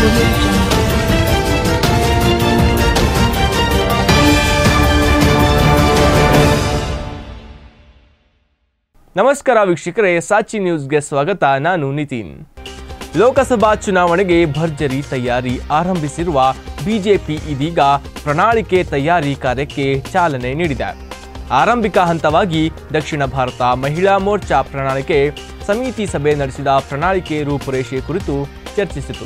Audio Jungle. ನಮಸ್ಕಾರ ವೀಕ್ಷಕರೇ ಸಾಚಿ ನ್ಯೂಸ್ಗೆ ಸ್ವಾಗತ ನಾನು ನಿತಿನ್ ಲೋಕಸಭಾ ಚುನಾವಣೆಗೆ ಭರ್ಜರಿ ತಯಾರಿ ಆರಂಭಿಸಿರುವ ಬಿಜೆಪಿ ಇದೀಗ ಪ್ರಣಾಳಿಕೆ ತಯಾರಿ ಕಾರ್ಯಕ್ಕೆ ಚಾಲನೆ ನೀಡಿದೆ ಆರಂಭಿಕ ಹಂತವಾಗಿ ದಕ್ಷಿಣ ಭಾರತ ಮಹಿಳಾ ಮೋರ್ಚಾ ಪ್ರಣಾಳಿಕೆ ಸಮಿತಿ ಸಭೆ ನಡೆಸಿದ ಪ್ರಣಾಳಿಕೆ ರೂಪುರೇಷೆ ಕುರಿತು ಚರ್ಚಿಸಿತು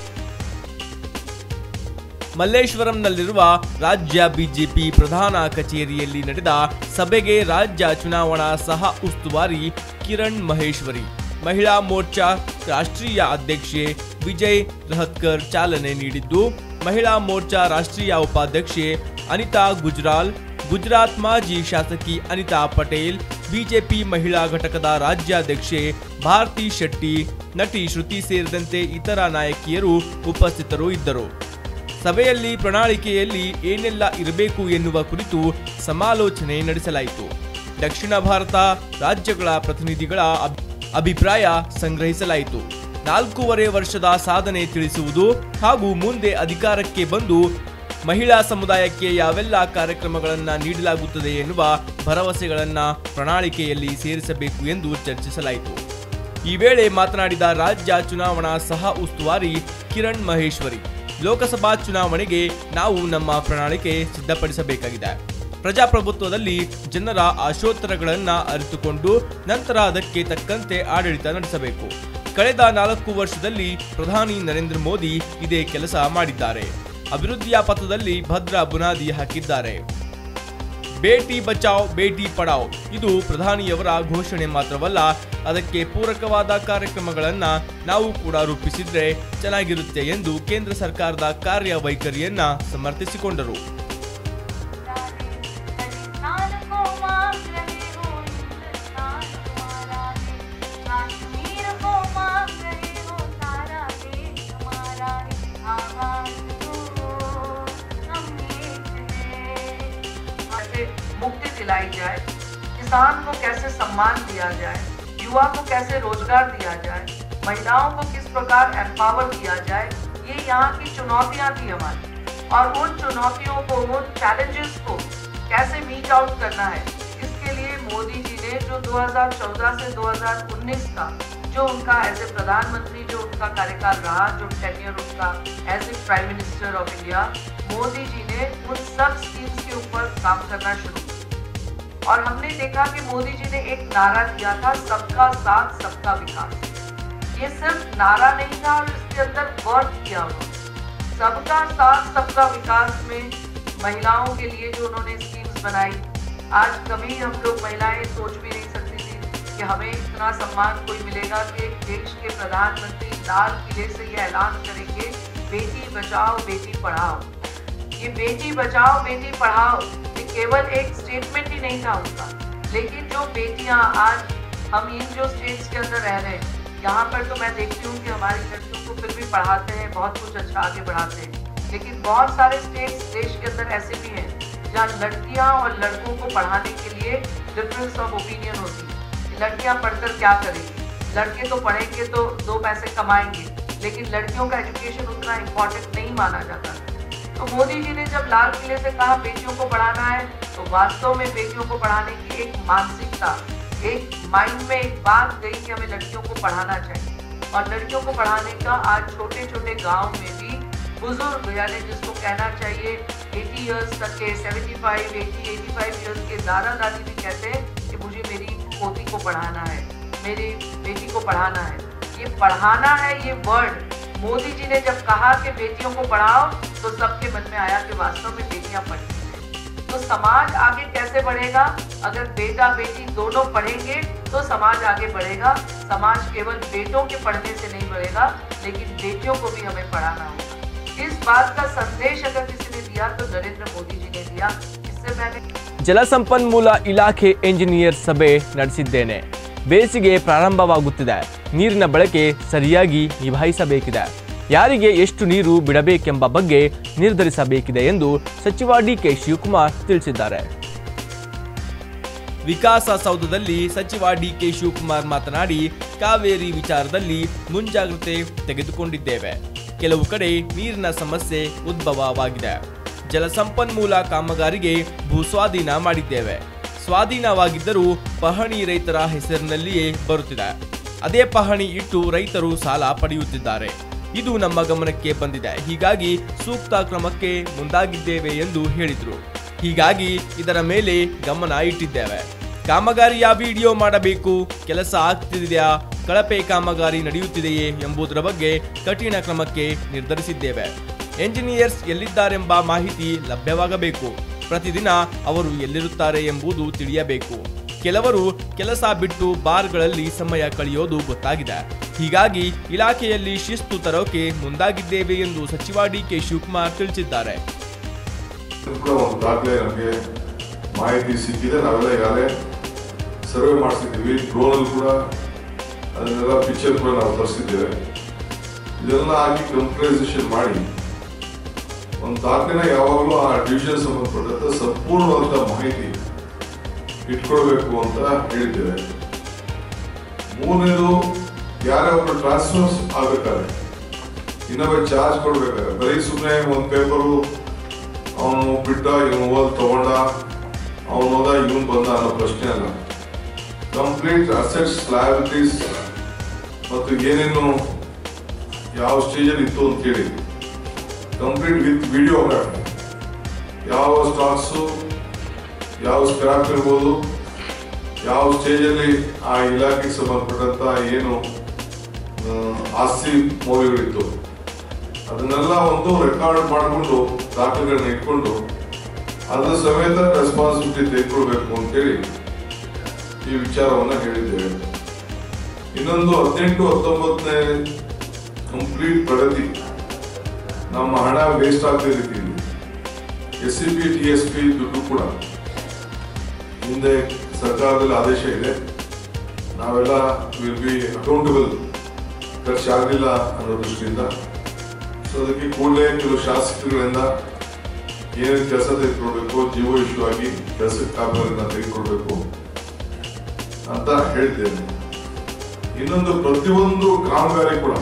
ಮಲ್ಲೇಶ್ವರಂನಲ್ಲಿರುವ ರಾಜ್ಯ ಬಿಜೆಪಿ ಪ್ರಧಾನ ಕಚೇರಿಯಲ್ಲಿ ನಡೆದ ಸಭೆಗೆ ರಾಜ್ಯ ಚುನಾವಣಾ ಸಹ ಉಸ್ತುವಾರಿ ಕಿರಣ್ ಮಹೇಶ್ವರಿ ಮಹಿಳಾ ಮೋರ್ಚಾ ರಾಷ್ಟ್ರೀಯ ಅಧ್ಯಕ್ಷೆ ವಿಜಯ್ ರಹತ್ಕರ್ ಚಾಲನೆ ನೀಡಿದ್ದು ಮಹಿಳಾ ಮೋರ್ಚಾ ರಾಷ್ಟ್ರೀಯ ಉಪಾಧ್ಯಕ್ಷೆ ಅನಿತಾ ಗುಜ್ರಾಲ್ ಗುಜರಾತ್ ಮಾಜಿ ಶಾಸಕಿ ಅನಿತಾ ಪಟೇಲ್ ಬಿಜೆಪಿ ಮಹಿಳಾ ಘಟಕದ ರಾಜ್ಯಾಧ್ಯಕ್ಷೆ ಭಾರತಿ ಶೆಟ್ಟಿ ನಟಿ ಶ್ರುತಿ ಸೇರಿದಂತೆ ಇತರ ನಾಯಕಿಯರು ಉಪಸ್ಥಿತರು ಇದ್ದರು ಸಭೆಯಲ್ಲಿ ಪ್ರಣಾಳಿಕೆಯಲ್ಲಿ ಏನೆಲ್ಲ ಇರಬೇಕು ಎನ್ನುವ ಕುರಿತು ಸಮಾಲೋಚನೆ ನಡೆಸಲಾಯಿತು ದಕ್ಷಿಣ ಭಾರತ ರಾಜ್ಯಗಳ ಪ್ರತಿನಿಧಿಗಳ ಅಬ್- ಅಭಿಪ್ರಾಯ ಸಂಗ್ರಹಿಸಲಾಯಿತು ನಾಲ್ಕೂವರೆ ವರ್ಷದ ಸಾಧನೆ ತಿಳಿಸುವುದು ಹಾಗೂ ಮುಂದೆ ಅಧಿಕಾರಕ್ಕೆ ಬಂದು ಮಹಿಳಾ ಸಮುದಾಯಕ್ಕೆ ಯಾವೆಲ್ಲ ಕಾರ್ಯಕ್ರಮಗಳನ್ನ ನೀಡಲಾಗುತ್ತದೆ ಎನ್ನುವ ಭರವಸೆಗಳನ್ನ ಪ್ರಣಾಳಿಕೆಯಲ್ಲಿ ಸೇರಿಸಬೇಕು ಎಂದು ಚರ್ಚಿಸಲಾಯಿತು ಈ ವೇಳೆ ಮಾತನಾಡಿದ ರಾಜ್ಯ ಚುನಾವಣಾ ಸಹ ಉಸ್ತುವಾರಿ ಕಿರಣ್ ಮಹೇಶ್ವರಿ ಲೋಕಸಭಾ ಚುನಾವಣೆಗೆ ನಾವು ನಮ್ಮ ಪ್ರಣಾಳಿಕೆ ಸಿದ್ಧಪಡಿಸಬೇಕಾಗಿದೆ ಪ್ರಜಾಪ್ರಭುತ್ವದಲ್ಲಿ ಜನರ ಆಶೋತ್ತರಗಳನ್ನ ಅರಿತುಕೊಂಡು ನಂತರ ಅದಕ್ಕೆ ತಕ್ಕಂತೆ ಆಡಳಿತ ನಡೆಸಬೇಕು ಕಳೆದ ನಾಲ್ಕು ವರ್ಷದಲ್ಲಿ ಪ್ರಧಾನಿ ನರೇಂದ್ರ ಮೋದಿ ಇದೇ ಕೆಲಸ ಮಾಡಿದ್ದಾರೆ ಅಭಿವೃದ್ಧಿಯ ಪಥದಲ್ಲಿ ಭದ್ರ ಬುನಾದಿ ಹಾಕಿದ್ದಾರೆ ಬೇಟಿ ಬಚಾವ್ ಬೇಟಿ ಪಡಾವ್ ಇದು ಪ್ರಧಾನಿಯವರ ಘೋಷಣೆ ಮಾತ್ರವಲ್ಲ ಅದಕ್ಕೆ ಪೂರಕವಾದ ಕಾರ್ಯಕ್ರಮಗಳನ್ನ ನಾವು ಕೂಡ ರೂಪಿಸಿದ್ರೆ ಚೆನ್ನಾಗಿರುತ್ತೆ ಎಂದು ಕೇಂದ್ರ ಸರ್ಕಾರದ ಕಾರ್ಯವೈಖರಿಯನ್ನ ಸಮರ್ಥಿಸಿಕೊಂಡರು हिंदुस्तान को मांग रहे हो हिंदुस्तान हमारा है कश्मीर को मांग रहे हो सारा देश हमारा है आवाज दो हम एक हैं कैसे मुक्ति दिलाई जाए किसान को कैसे सम्मान दिया जाए युवा को कैसे रोजगार दिया जाए महिलाओं को किस प्रकार एम्पावर किया जाए ये यहाँ की चुनौतियाँ थी हमारी और उन चुनौतियों को उन चैलेंजेस को कैसे मीट आउट करना है इसके लिए मोदी जी ने जो 2014 से 2019 का जो उनका एज ए प्रधानमंत्री जो उनका कार्यकाल रहा जो टेन्योर उनका as a prime minister of India Modi ji ने उन सब स्कीम्स के ऊपर काम करना शुरू किया और हमने देखा कि मोदी जी ने एक नारा दिया था सबका साथ सबका विकास ये सिर्फ नारा नहीं था और इसके अंदर वर्क किया हुआ सबका साथ सबका विकास में महिलाओं के लिए जो उन्होंने स्कीम्स बनाई आज कभी हम लोग महिलाएं सोच भी नहीं सकती थी कि हमें इतना सम्मान कोई मिलेगा कि एक देश के प्रधानमंत्री लाल किले से ये ऐलान करेंगे बेटी बचाओ बेटी पढ़ाओ ये बेटी बचाओ बेटी पढ़ाओ ये केवल एक स्टेटमेंट ही नहीं था उनका लेकिन जो बेटियां आज हम इन जो स्टेट्स के अंदर रह रहे हैं यहाँ पर तो मैं देखती हूँ कि हमारी लड़कियों को फिर भी पढ़ाते हैं बहुत कुछ अच्छा आगे बढ़ाते हैं लेकिन बहुत सारे स्टेट्स देश के अंदर ऐसे भी हैं जहाँ लड़कियाँ और लड़कों को पढ़ाने के लिए डिफरेंस ऑफ ओपिनियन होती है कि लड़कियाँ पढ़कर क्या करेंगी लड़के तो पढ़ेंगे तो दो पैसे कमाएंगे लेकिन लड़कियों का एजुकेशन उतना इम्पोर्टेंट नहीं माना जाता तो मोदी जी ने जब लाल किले से कहा बेटियों को पढ़ाना है तो वास्तव में बेटियों को पढ़ाने की एक मानसिकता एक माइंड में एक बात गई कि हमें लड़कियों को पढ़ाना चाहिए और लड़कियों को पढ़ाने का आज छोटे छोटे गांव में भी बुजुर्ग यानी जिसको कहना चाहिए 80 इयर्स तक के 75, 80, 85 इयर्स के दादा दादी भी कहते हैं कि मुझे मेरी पोती को पढ़ाना है मेरी बेटी को पढ़ाना है ये पढ़ाना है ये वर्ड मोदी जी ने जब कहा कि बेटियों को पढ़ाओ तो सबके मन में आया कि वास्तव में बेटियां पढ़ती हैं तो समाज आगे कैसे बढ़ेगा अगर बेटा बेटी दोनों पढ़ेंगे तो समाज आगे बढ़ेगा समाज केवल बेटों के पढ़ने से नहीं बढ़ेगा लेकिन बेटियों को भी हमें पढ़ाना होगा इस बात का संदेश अगर किसी ने दिया तो नरेंद्र मोदी जी ने दिया इससे मैंने ಜಲಸಂಪನ್ಮೂಲ ಇಲಾಖೆ ಎಂಜಿನಿಯರ್ ಸಭೆ ನಡೆಸಿದ್ದೇನೆ ಬೇಸಿಗೆ ಪ್ರಾರಂಭವಾಗುತ್ತಿದೆ ನೀರಿನ ಬಳಕೆ ಸರಿಯಾಗಿ ನಿಭಾಯಿಸಬೇಕಿದೆ ಯಾರಿಗೆ ಎಷ್ಟು ನೀರು ಬಿಡಬೇಕೆಂಬ ಬಗ್ಗೆ ನಿರ್ಧರಿಸಬೇಕಿದೆ ಎಂದು ಸಚಿವ ಡಿಕೆ ಶಿವಕುಮಾರ್ ತಿಳಿಸಿದ್ದಾರೆ ವಿಕಾಸಸೌಧದಲ್ಲಿ ಸಚಿವ ಡಿಕೆ ಶಿವಕುಮಾರ್ ಮಾತನಾಡಿ ಕಾವೇರಿ ವಿಚಾರದಲ್ಲಿ ಮುಂಜಾಗ್ರತೆ ತೆಗೆದುಕೊಂಡಿದ್ದೇವೆ ಕೆಲವು ಕಡೆ ನೀರಿನ ಸಮಸ್ಯೆ ಉದ್ಭವವಾಗಿದೆ ಜಲಸಂಪನ್ಮೂಲ ಕಾಮಗಾರಿಗೆ ಭೂಸ್ವಾಧೀನ ಮಾಡಿದ್ದೇವೆ ಸ್ವಾಧೀನವಾಗಿದ್ದರೂ ಪಹಣಿ ರೈತರ ಹೆಸರಿನಲ್ಲಿಯೇ ಬರುತ್ತಿದೆ ಅದೇ ಪಹಣಿ ಇಟ್ಟು ರೈತರು ಸಾಲ ಪಡೆಯುತ್ತಿದ್ದಾರೆ ಇದು ನಮ್ಮ ಗಮನಕ್ಕೆ ಬಂದಿದೆ ಹೀಗಾಗಿ ಸೂಕ್ತ ಕ್ರಮಕ್ಕೆ ಮುಂದಾಗಿದ್ದೇವೆ ಎಂದು ಹೇಳಿದರು ಹೀಗಾಗಿ ಇದರ ಮೇಲೆ ಗಮನ ಇಟ್ಟಿದ್ದೇವೆ ಕಾಮಗಾರಿಯ ವಿಡಿಯೋ ಮಾಡಬೇಕು ಕೆಲಸ ಆಗ್ತಿದೆಯಾ ಕಳಪೆ ಕಾಮಗಾರಿ ನಡೆಯುತ್ತಿದೆಯೇ ಎಂಬುದರ ಬಗ್ಗೆ ಕಠಿಣ ಕ್ರಮಕ್ಕೆ ನಿರ್ಧರಿಸಿದ್ದೇವೆ ಎಂಜಿನಿಯರ್ಸ್ ಎಲ್ಲಿದ್ದಾರೆಂಬ ಮಾಹಿತಿ ಲಭ್ಯವಾಗಬೇಕು ಪ್ರತಿದಿನ ಅವರು ಎಲ್ಲಿರುತ್ತಾರೆ ಎಂಬುದು ತಿಳಿಯಬೇಕು ಕೆಲವರು ಕೆಲಸ ಬಿಟ್ಟು ಬಾರ್ಗಳಲ್ಲಿ ಸಮಯ ಕಳೆಯೋದು ಗೊತ್ತಾಗಿದೆ ಹೀಗಾಗಿ ಇಲಾಖೆಯಲ್ಲಿ ಶಿಸ್ತು ತರೋಕೆ ಮುಂದಾಗಿದ್ದೇವೆ ಎಂದು ಸಚಿವ ಡಿಕೆ ಶಿವಕುಮಾರ್ ತಿಳಿಸಿದ್ದಾರೆ ಇದು ಕೂಡ ಒಂದು ದಾಖಲೆ ನಮಗೆ ಮಾಹಿತಿ ಸಿಕ್ಕಿದೆ ನಾವೆಲ್ಲ ಈಗಾಗಲೇ ಸರ್ವೆ ಮಾಡಿಸಿದ್ದೀವಿ ಡ್ರೋನಲ್ಲಿ ಕೂಡ ಅದನ್ನೆಲ್ಲ ಪಿಕ್ಚರ್ ಕೂಡ ನಾವು ತರಿಸಿದ್ದೇವೆ ಇದೆಲ್ಲ ಹಾಕಿ ಕಂಪ್ಯೂಟರೈಸೇಷನ್ ಮಾಡಿ ಒಂದು ದಾಖಲೆನ ಯಾವಾಗಲೂ ಆ ಡಿವಿಷನ್ ಸಂಬಂಧಪಟ್ಟಂತ ಸಂಪೂರ್ಣವಾದ ಮಾಹಿತಿ ಇಟ್ಕೊಳ್ಬೇಕು ಅಂತ ಹೇಳಿದ್ದೇವೆ ಮೂರನೇದು ಯಾರೇ ಒಬ್ರು ಟ್ರಾನ್ಸ್ಫರ್ಸ್ ಆಗ್ಬೇಕಾದ್ರೆ ಇನ್ನೊಬ್ಬ ಚಾರ್ಜ್ ಕೊಡ್ಬೇಕಾದ್ರೆ ಬರೀ ಸುಮ್ಮನೆ ಒಂದು ಪೇಪರು ಅವನು ಬಿಟ್ಟ ಇವನು ಓದ್ ತಗೊಂಡ ಅವನು ಹೋದ ಇವನು ಬಂದ ಅನ್ನೋ ಪ್ರಶ್ನೆ ಅಲ್ಲ ಕಂಪ್ಲೀಟ್ ಅಸೆಟ್ಸ್ ಲಯಬಿಲಿಟೀಸ್ ಮತ್ತು ಏನೇನು ಯಾವ ಸ್ಟೇಜಲ್ಲಿ ಇತ್ತು ಅಂತ ಹೇಳಿ ಕಂಪ್ಲೀಟ್ ವಿತ್ ವಿಡಿಯೋಗ್ರಾಫಿ ಯಾವ ಸ್ಟಾಕ್ಸು ಯಾವ ಸ್ಕ್ರಾಪ್ ಇರ್ಬೋದು ಯಾವ ಸ್ಟೇಜಲ್ಲಿ ಆ ಇಲಾಖೆಗೆ ಸಂಬಂಧಪಟ್ಟಂತ ಏನು ಆ, ಆಸ್ತಿ ಮೌಲ್ಯಗಳಿತ್ತು ಅದನ್ನೆಲ್ಲ ಒಂದು ರೆಕಾರ್ಡ್ ಮಾಡಿಕೊಂಡು ದಾಖಲೆಗಳನ್ನ ಇಟ್ಕೊಂಡು ಅದರ ಸಮೇತ ರೆಸ್ಪಾನ್ಸಿಬಿಲಿಟಿ ತೆಗೆದುಕೊಳ್ಬೇಕು ಅಂತೇಳಿ ಈ ವಿಚಾರವನ್ನ ಹೇಳಿದ್ದೇವೆ ಇನ್ನೊಂದು ಹದಿನೆಂಟು ಹತ್ತೊಂಬತ್ತನೇ ಕಂಪ್ಲೀಟ್ ಪ್ರಗತಿ ನಮ್ಮ ಹಣ ವೇಸ್ಟ್ ಆಗದ ರೀತಿಯಲ್ಲಿ S C P T S P ದುಡ್ಡು ಕೂಡ ಹಿಂದೆ ಸರ್ಕಾರದಲ್ಲಿ ಆದೇಶ ಇದೆ ನಾವೆಲ್ಲ ವಿಲ್ ಬಿ ಅಕೌಂಟಬಲ್ ಖರ್ಚಾಗಲಿಲ್ಲ ಅನ್ನೋ ದೃಷ್ಟಿಯಿಂದ ಸೊ ಅದಕ್ಕೆ ಕೂಡಲೇ ಕೆಲವು ಶಾಸಕರುಗಳಿಂದ ಏನೇನು ಕೆಲಸ ತೆಗೆದುಕೊಳ್ಬೇಕು ಜೀವೋ ಇಶ್ಯೂ ಆಗಿ ಕೆಲಸಕ್ಕೆ ಕಾಮಗಾರಿನ ತೆಗೆದುಕೊಳ್ಬೇಕು ಅಂತ ಹೇಳ್ತೇನೆ ಇನ್ನೊಂದು ಪ್ರತಿಯೊಂದು ಕಾಮಗಾರಿ ಕೂಡ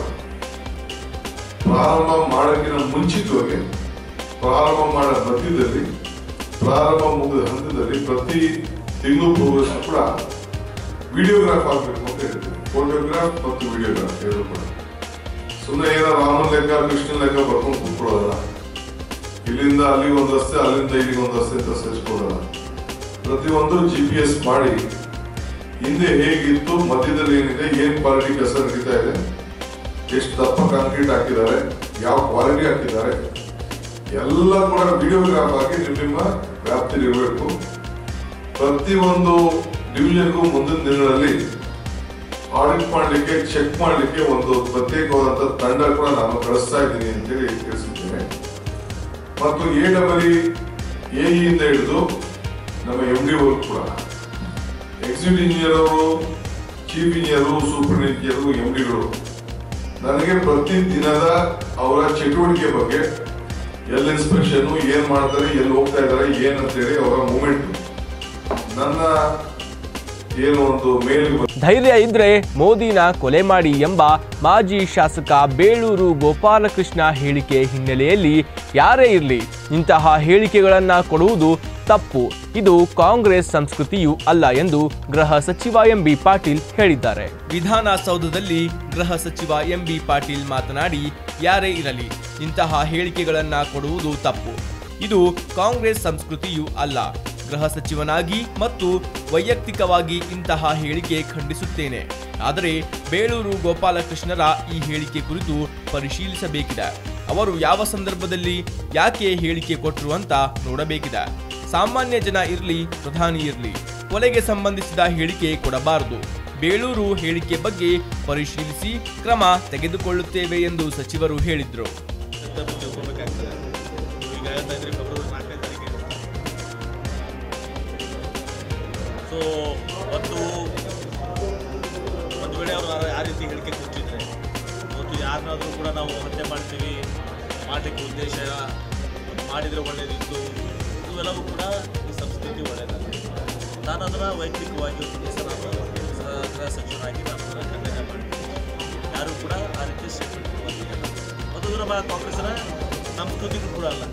ಪ್ರಾರಂಭ ಮಾಡೋಕ್ಕಿಂತ ಮುಂಚಿತವಾಗಿ ಪ್ರಾರಂಭ ಮಾಡೋ ಮಧ್ಯದಲ್ಲಿ ಪ್ರಾರಂಭ ಮುಗಿದ ಹಂತದಲ್ಲಿ ಪ್ರತಿ ತಿಂಗಳು ಪೂರ್ವಷ್ಟು ಕೂಡ ವಿಡಿಯೋಗ್ರಾಫ್ ಆಗಬೇಕು ಅಂತ ಹೇಳ್ತೇವೆ ಫೋಟೋಗ್ರಾಫ್ ಮತ್ತು ವಿಡಿಯೋಗ್ರಾಫ್ ಎರಡು ಕೂಡ ಸುಮ್ಮನೆ ಏನೋ ರಾಮನ್ ಲೆಕ್ಕ ಕೃಷ್ಣನ್ ಲೆಕ್ಕ ಬರ್ಕೊಂಡು ಕೂತ್ಕೊಳ್ಳೋದಲ್ಲ ಇಲ್ಲಿಂದ ಅಲ್ಲಿಗೆ ಒಂದು ರಸ್ತೆ ಅಲ್ಲಿಂದ ಇಲ್ಲಿಗೆ ಒಂದು ರಸ್ತೆ ಅಂತ ಸೇರಿಸ್ಕೊಳ್ಳೋಲ್ಲ ಪ್ರತಿಯೊಂದು ಜಿ ಪಿ ಎಸ್ ಮಾಡಿ ಹಿಂದೆ ಹೇಗಿತ್ತು ಮಧ್ಯದಲ್ಲಿ ಏನಿದೆ ಏನ್ ಕ್ವಾಲಿಟಿ ಕೆಲಸ ನಡೀತಾ ಇದೆ ಎಷ್ಟು ದಪ್ಪ ಕಾಂಕ್ರೀಟ್ ಹಾಕಿದ್ದಾರೆ ಯಾವ ಕ್ವಾಲಿಟಿ ಹಾಕಿದ್ದಾರೆ ಎಲ್ಲ ಕೂಡ ವಿಡಿಯೋಗ್ರಾಫ್ ಆಗಿ ನಿಮ್ಮ ನಿಮ್ಮ ವ್ಯಾಪ್ತಿಯಲ್ಲಿ ಇರಬೇಕು ಪ್ರತಿಯೊಂದು ಡಿವಿಷನ್ಗೂ ಮುಂದಿನ ದಿನಗಳಲ್ಲಿ ಆಡಿಟ್ ಮಾಡಲಿಕ್ಕೆ ಚೆಕ್ ಮಾಡಲಿಕ್ಕೆ ಒಂದು ಪ್ರತ್ಯೇಕವಾದಂತ ತಂಡ ಕೂಡ ನಾನು ಕಳಿಸ್ತಾ ಇದ್ದೀನಿ ಅಂತೇಳಿ ತಿಳಿಸಿದ್ದೇನೆ ಮತ್ತು ಎ ಡಬಲ್ ಎ ಇಂದ ಹಿಡಿದು ನಮ್ಮ ಎಂ ಡಿ ವರ್ಕ್ ಕೂಡ ಎಕ್ಸಿಕ್ಯೂಟಿವ್ ಇಂಜಿನಿಯರ್ ಅವರು chief engineer super engineer M ಡಿಗಳು ನನಗೆ ಪ್ರತಿ ದಿನದ ಅವರ ಚಟುವಟಿಕೆ ಬಗ್ಗೆ ಎಲ್ಲಿ ಇನ್ಸ್ಪೆಕ್ಷನ್ ಏನ್ ಮಾಡ್ತಾರೆ ಎಲ್ಲಿ ಹೋಗ್ತಾ ಇದ್ದಾರೆ ಏನ್ ಅಂತೇಳಿ ಅವರ ಮೂಮೆಂಟ್ ನನ್ನ ಏನು ಒಂದು ಮೇಲ್ ಧೈರ್ಯ ಇದ್ರೆ ಮೋದಿನ ಕೊಲೆ ಮಾಡಿ ಎಂಬ ಮಾಜಿ ಶಾಸಕ ಬೇಳೂರು ಗೋಪಾಲಕೃಷ್ಣ ಹೇಳಿಕೆ ಹಿನ್ನೆಲೆಯಲ್ಲಿ ಯಾರೇ ಇರಲಿ ಇಂತಹ ಹೇಳಿಕೆಗಳನ್ನ ಕೊಡುವುದು ತಪ್ಪು ಇದು ಕಾಂಗ್ರೆಸ್ ಸಂಸ್ಕೃತಿಯೂ ಅಲ್ಲ ಎಂದು ಗೃಹ ಸಚಿವ ಎಂಬಿ ಪಾಟೀಲ್ ಹೇಳಿದ್ದಾರೆ ವಿಧಾನಸೌಧದಲ್ಲಿ ಗೃಹ ಸಚಿವ ಎಂಬಿ ಪಾಟೀಲ್ ಮಾತನಾಡಿ ಯಾರೇ ಇರಲಿ ಇಂತಹ ಹೇಳಿಕೆಗಳನ್ನ ಕೊಡುವುದು ತಪ್ಪು ಇದು ಕಾಂಗ್ರೆಸ್ ಸಂಸ್ಕೃತಿಯೂ ಅಲ್ಲ ಗೃಹ ಸಚಿವನಾಗಿ ಮತ್ತು ವೈಯಕ್ತಿಕವಾಗಿ ಇಂತಹ ಹೇಳಿಕೆ ಖಂಡಿಸುತ್ತೇನೆ ಆದರೆ ಬೇಳೂರು ಗೋಪಾಲಕೃಷ್ಣರ ಈ ಹೇಳಿಕೆ ಕುರಿತು ಪರಿಶೀಲಿಸಬೇಕಿದೆ ಅವರು ಯಾವ ಸಂದರ್ಭದಲ್ಲಿ ಯಾಕೆ ಹೇಳಿಕೆ ಕೊಟ್ಟರು ಅಂತ ನೋಡಬೇಕಿದೆ ಸಾಮಾನ್ಯ ಜನ ಇರಲಿ ಪ್ರಧಾನಿ ಇರಲಿ ಕೊಲೆಗೆ ಸಂಬಂಧಿಸಿದ ಹೇಳಿಕೆ ಕೊಡಬಾರದು ಬೇಳೂರು ಹೇಳಿಕೆ ಬಗ್ಗೆ ಪರಿಶೀಲಿಸಿ ಕ್ರಮ ತೆಗೆದುಕೊಳ್ಳುತ್ತೇವೆ ಎಂದು ಸಚಿವರು ಹೇಳಿದರು ಅಂತ ತಿಳ್ಕೊಬೇಕಾಗ್ತದೆ ಈಗ ಹೇಳ್ತಾ ಇದ್ರಿ ಫೆಬ್ರವರಿ ನಾಲ್ಕನೇ ತಾರೀಕಿಗೆ ಸೊ ಒಂದು ಒಂದು ವೇಳೆ ಅವರು ಆ ರೀತಿ ಹೇಳಿಕೆ ಕೊಟ್ಟಿದ್ರೆ ಮತ್ತು ಯಾರನ್ನಾದರೂ ಕೂಡ ನಾವು ಹತ್ಯೆ ಮಾಡ್ತೀವಿ ಮಾಡಲಿಕ್ಕೆ ಉದ್ದೇಶ ಮಾಡಿದರೆ ಒಳ್ಳೆಯದಿತ್ತು ಇವೆಲ್ಲವೂ ಕೂಡ ಈ ಸಂಸ್ಕೃತಿ ಒಳ್ಳೆಯದಲ್ಲ ನಾನು ಅದನ್ನು ವೈಯಕ್ತಿಕವಾಗಿ ಒಂದು ದಿವಸ ನಾನು ಸ- ಗೃಹ ಸಚಿವರಾಗಿ ನಾನು ಅದನ್ನು ಖಂಡನೆ ಮಾಡ್ತೀನಿ ಯಾರು ಕೂಡ ಆ ರೀತಿ ಸ್ಟೇಟ್ಮೆಂಟ್ ಕೊಡುವಂತಿಲ್ಲ ಮತ್ತು ನಮ್ಮ ಕಾಂಗ್ರೆಸ್ನ ಸಂಸ್ಕೃತಿಗೂ ಕೂಡ ಅಲ್ಲ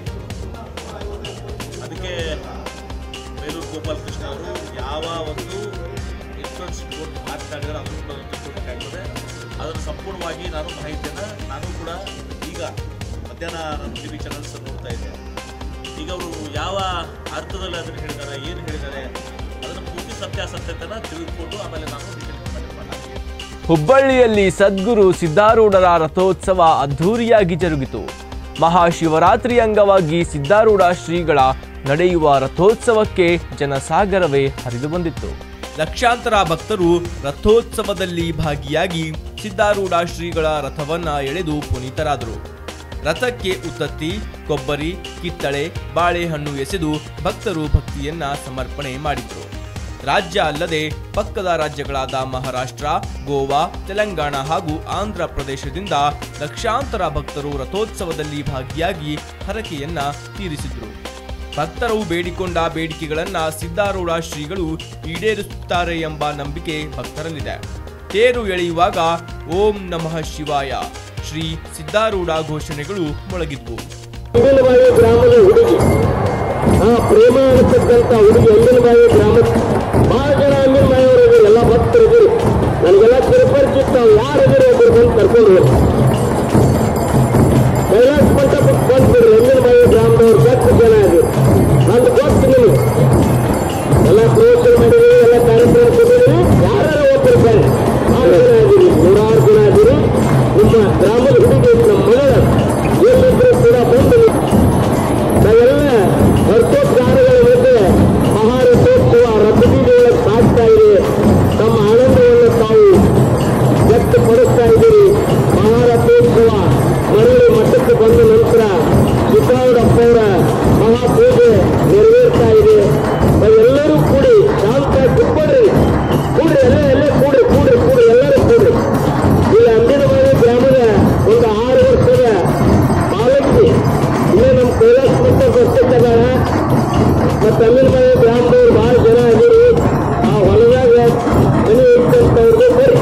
ಅದಕ್ಕೆ ಬೇಲೂರು ಗೋಪಾಲ್ ಕೃಷ್ಣ ಅವರು ಯಾವ ಒಂದು ಇನ್ಫ್ಲುಯೆನ್ಸ್ ಕೊಟ್ಟು ಮಾತನಾಡಿದರೆ ಅದನ್ನು ಕೂಡ ತಿಳ್ಕೊಬೇಕಾಗ್ತದೆ ಅದನ್ನು ಸಂಪೂರ್ಣವಾಗಿ ನಾನು ಮಾಹಿತಿಯನ್ನು ನಾನು ಕೂಡ ಈಗ ಮಧ್ಯಾಹ್ನ ನಾನು ಟಿ ವಿ ಚಾನಲ್ಸ್ ನೋಡ್ತಾ ಇದ್ದೆ ಈಗ ಅವರು ಯಾವ ಅರ್ಥದಲ್ಲಿ ಅದನ್ನು ಹೇಳಿದ್ದಾರೆ ಏನು ಹೇಳಿದ್ದಾರೆ ಅದನ್ನು ಪೂರ್ತಿ ಸತ್ಯಾಸತ್ಯತೆನ ತಿಳಿದುಕೊಂಡು ಆಮೇಲೆ ನಾನು ಡಿಟೇಲ್ ಕಮೆಂಟ್ ಮಾಡ್ತೀನಿ ಹುಬ್ಬಳ್ಳಿಯಲ್ಲಿ ಸದ್ಗುರು ಸಿದ್ಧಾರೂಢರ ರಥೋತ್ಸವ ಅದ್ಧೂರಿಯಾಗಿ ಜರುಗಿತು ಮಹಾಶಿವರಾತ್ರಿ ಅಂಗವಾಗಿ ಸಿದ್ಧಾರೂಢ ಶ್ರೀಗಳ ನಡೆಯುವ ರಥೋತ್ಸವಕ್ಕೆ ಜನಸಾಗರವೇ ಹರಿದು ಬಂದಿತ್ತು ಲಕ್ಷಾಂತರ ಭಕ್ತರು ರಥೋತ್ಸವದಲ್ಲಿ ಭಾಗಿಯಾಗಿ ಸಿದ್ಧಾರೂಢ ಶ್ರೀಗಳ ರಥವನ್ನ ಎಳೆದು ಪುನೀತರಾದರು ರಥಕ್ಕೆ ಉತ್ತತ್ತಿ ಕೊಬ್ಬರಿ ಕಿತ್ತಳೆ ಬಾಳೆಹಣ್ಣು ಎಸೆದು ಭಕ್ತರು ಭಕ್ತಿಯನ್ನ ಸಮರ್ಪಣೆ ಮಾಡಿದ್ರು ರಾಜ್ಯ ಅಲ್ಲದೆ ಪಕ್ಕದ ರಾಜ್ಯಗಳಾದ ಮಹಾರಾಷ್ಟ್ರ ಗೋವಾ ತೆಲಂಗಾಣ ಹಾಗೂ ಆಂಧ್ರ ಪ್ರದೇಶದಿಂದ ಲಕ್ಷಾಂತರ ಭಕ್ತರು ರಥೋತ್ಸವದಲ್ಲಿ ಭಾಗಿಯಾಗಿ ಹರಕೆಯನ್ನ ತೀರಿಸಿದ್ರು ಭಕ್ತರು ಬೇಡಿಕೊಂಡ ಬೇಡಿಕೆಗಳನ್ನ ಸಿದ್ಧಾರೂಢ ಶ್ರೀಗಳು ಈಡೇರಿಸುತ್ತಾರೆ ಎಂಬ ನಂಬಿಕೆ ಭಕ್ತರಲ್ಲಿದೆ ತೇರು ಎಳೆಯುವಾಗ ಓಂ ನಮಃ ಶಿವಾಯ ಶ್ರೀ ಸಿದ್ಧಾರೂಢ ಘೋಷಣೆಗಳು ಮೊಳಗಿದ್ವು ಅಂಗನವಾಡಿ ಗ್ರಾಮದ ಹುಡುಗಿ ಆ ಪ್ರೇಮ ಅನ್ನತಕ್ಕಂಥ ಹುಡುಗಿ ಅಂಗನವಾಡಿ ಗ್ರಾಮದ ಬಹಳ ಜನ ಅಂಗನವಾಡಿಯವರು ಎಲ್ಲ ಭಕ್ತರಿದ್ರು ನನಗೆಲ್ಲ ಚಿರಪರಿಚಿತ ತಾವು ಯಾರಿದ್ರು ಒಬ್ಬರು ಬಂದು ಕರ್ಕೊಂಡು ಹೋಗಿ ಕೈಲಾಸ ಮಂಟಪಕ್ಕೆ ಬಂದ್ಬಿಡ್ರಿ ಅಂಗನವಾಡಿ ಗ್ರಾಮದವ್ರು ಎಷ್ಟು ಜನ ಇದ್ರು ನಂದು ಗೊತ್ತು ನಿಮಗೆ ಎಲ್ಲ ಪ್ರಯೋಜನ ಮಾಡಿರಿ ಎಲ್ಲ ಕಾರ್ಯಕ್ರಮ ಕೊಟ್ಟಿರಿ ಯಾರು ಒಬ್ಬರು ಬನ್ನಿ ಆರು ಜನ ಆಗಿರಿ ನೂರಾರು ಜನ ಆಗಿರಿ ನಿಮ್ಮ ಗ್ರಾಮದ ಹುಡುಗಿ ನಮ್ಮ ಮಗಳ ಎಲ್ಲಿದ್ರು ಕೂಡ ಬಂದು ನಾವೆಲ್ಲ ವರ್ಷೋದ್ಗಾರಗಳ ಮಧ್ಯೆ ಮಹಾರಥೋತ್ಸವ ರಥಬೀದಿಯೊಳಗೆ ಸಾಗ್ತಾ ಇದೆ ತಮ್ಮ ಆನಂದವನ್ನು ತಾವು ವ್ಯಕ್ತಪಡಿಸ್ತಾ ಇದ್ದೀರಿ ಮಹಾರಥೋತ್ಸವ ಮರಳಿ ಮಠಕ್ಕೆ ಬಂದ ನಂತರ ಸಿದ್ದರಾಮಪ್ಪ ಅವರ ಮಹಾಪೂಜೆ ನೆರವೇರ್ತಾ ಇದೆ ನಾವೆಲ್ಲರೂ ಕೂಡಿ ಶಾಂತ ಕುಪ್ಪಡ್ರಿ ಕೂಡ್ರಿ ಎಲ್ಲ ಎಲ್ಲೇ ಕೂಡ್ರಿ ಕೂಡ್ರಿ ಕೂಡ್ರಿ ಎಲ್ಲರೂ ಕೂಡ್ರಿ ಇಲ್ಲಿ ಅಂಬಿನವಾಡಿ ಗ್ರಾಮದ ಒಂದು ಆರು ವರ್ಷದ ಬಾಲಕಿ ಇಲ್ಲೇ ನಮ್ಮ ಕೈಲಾಸ ಮಟ್ಟ ಗೊತ್ತಿದ್ದಾರ ಮತ್ತು ಅಂಬಿನವಾಡಿ ಗ್ರಾಮದವ್ರು ಭಾಳ ಜನ ಆಗಿರಿ ಆ ಹೊಲದಾಗ ಮನೆ ಇಟ್ಟಂತವ್ರಿಗೆ ಬರ್ರಿ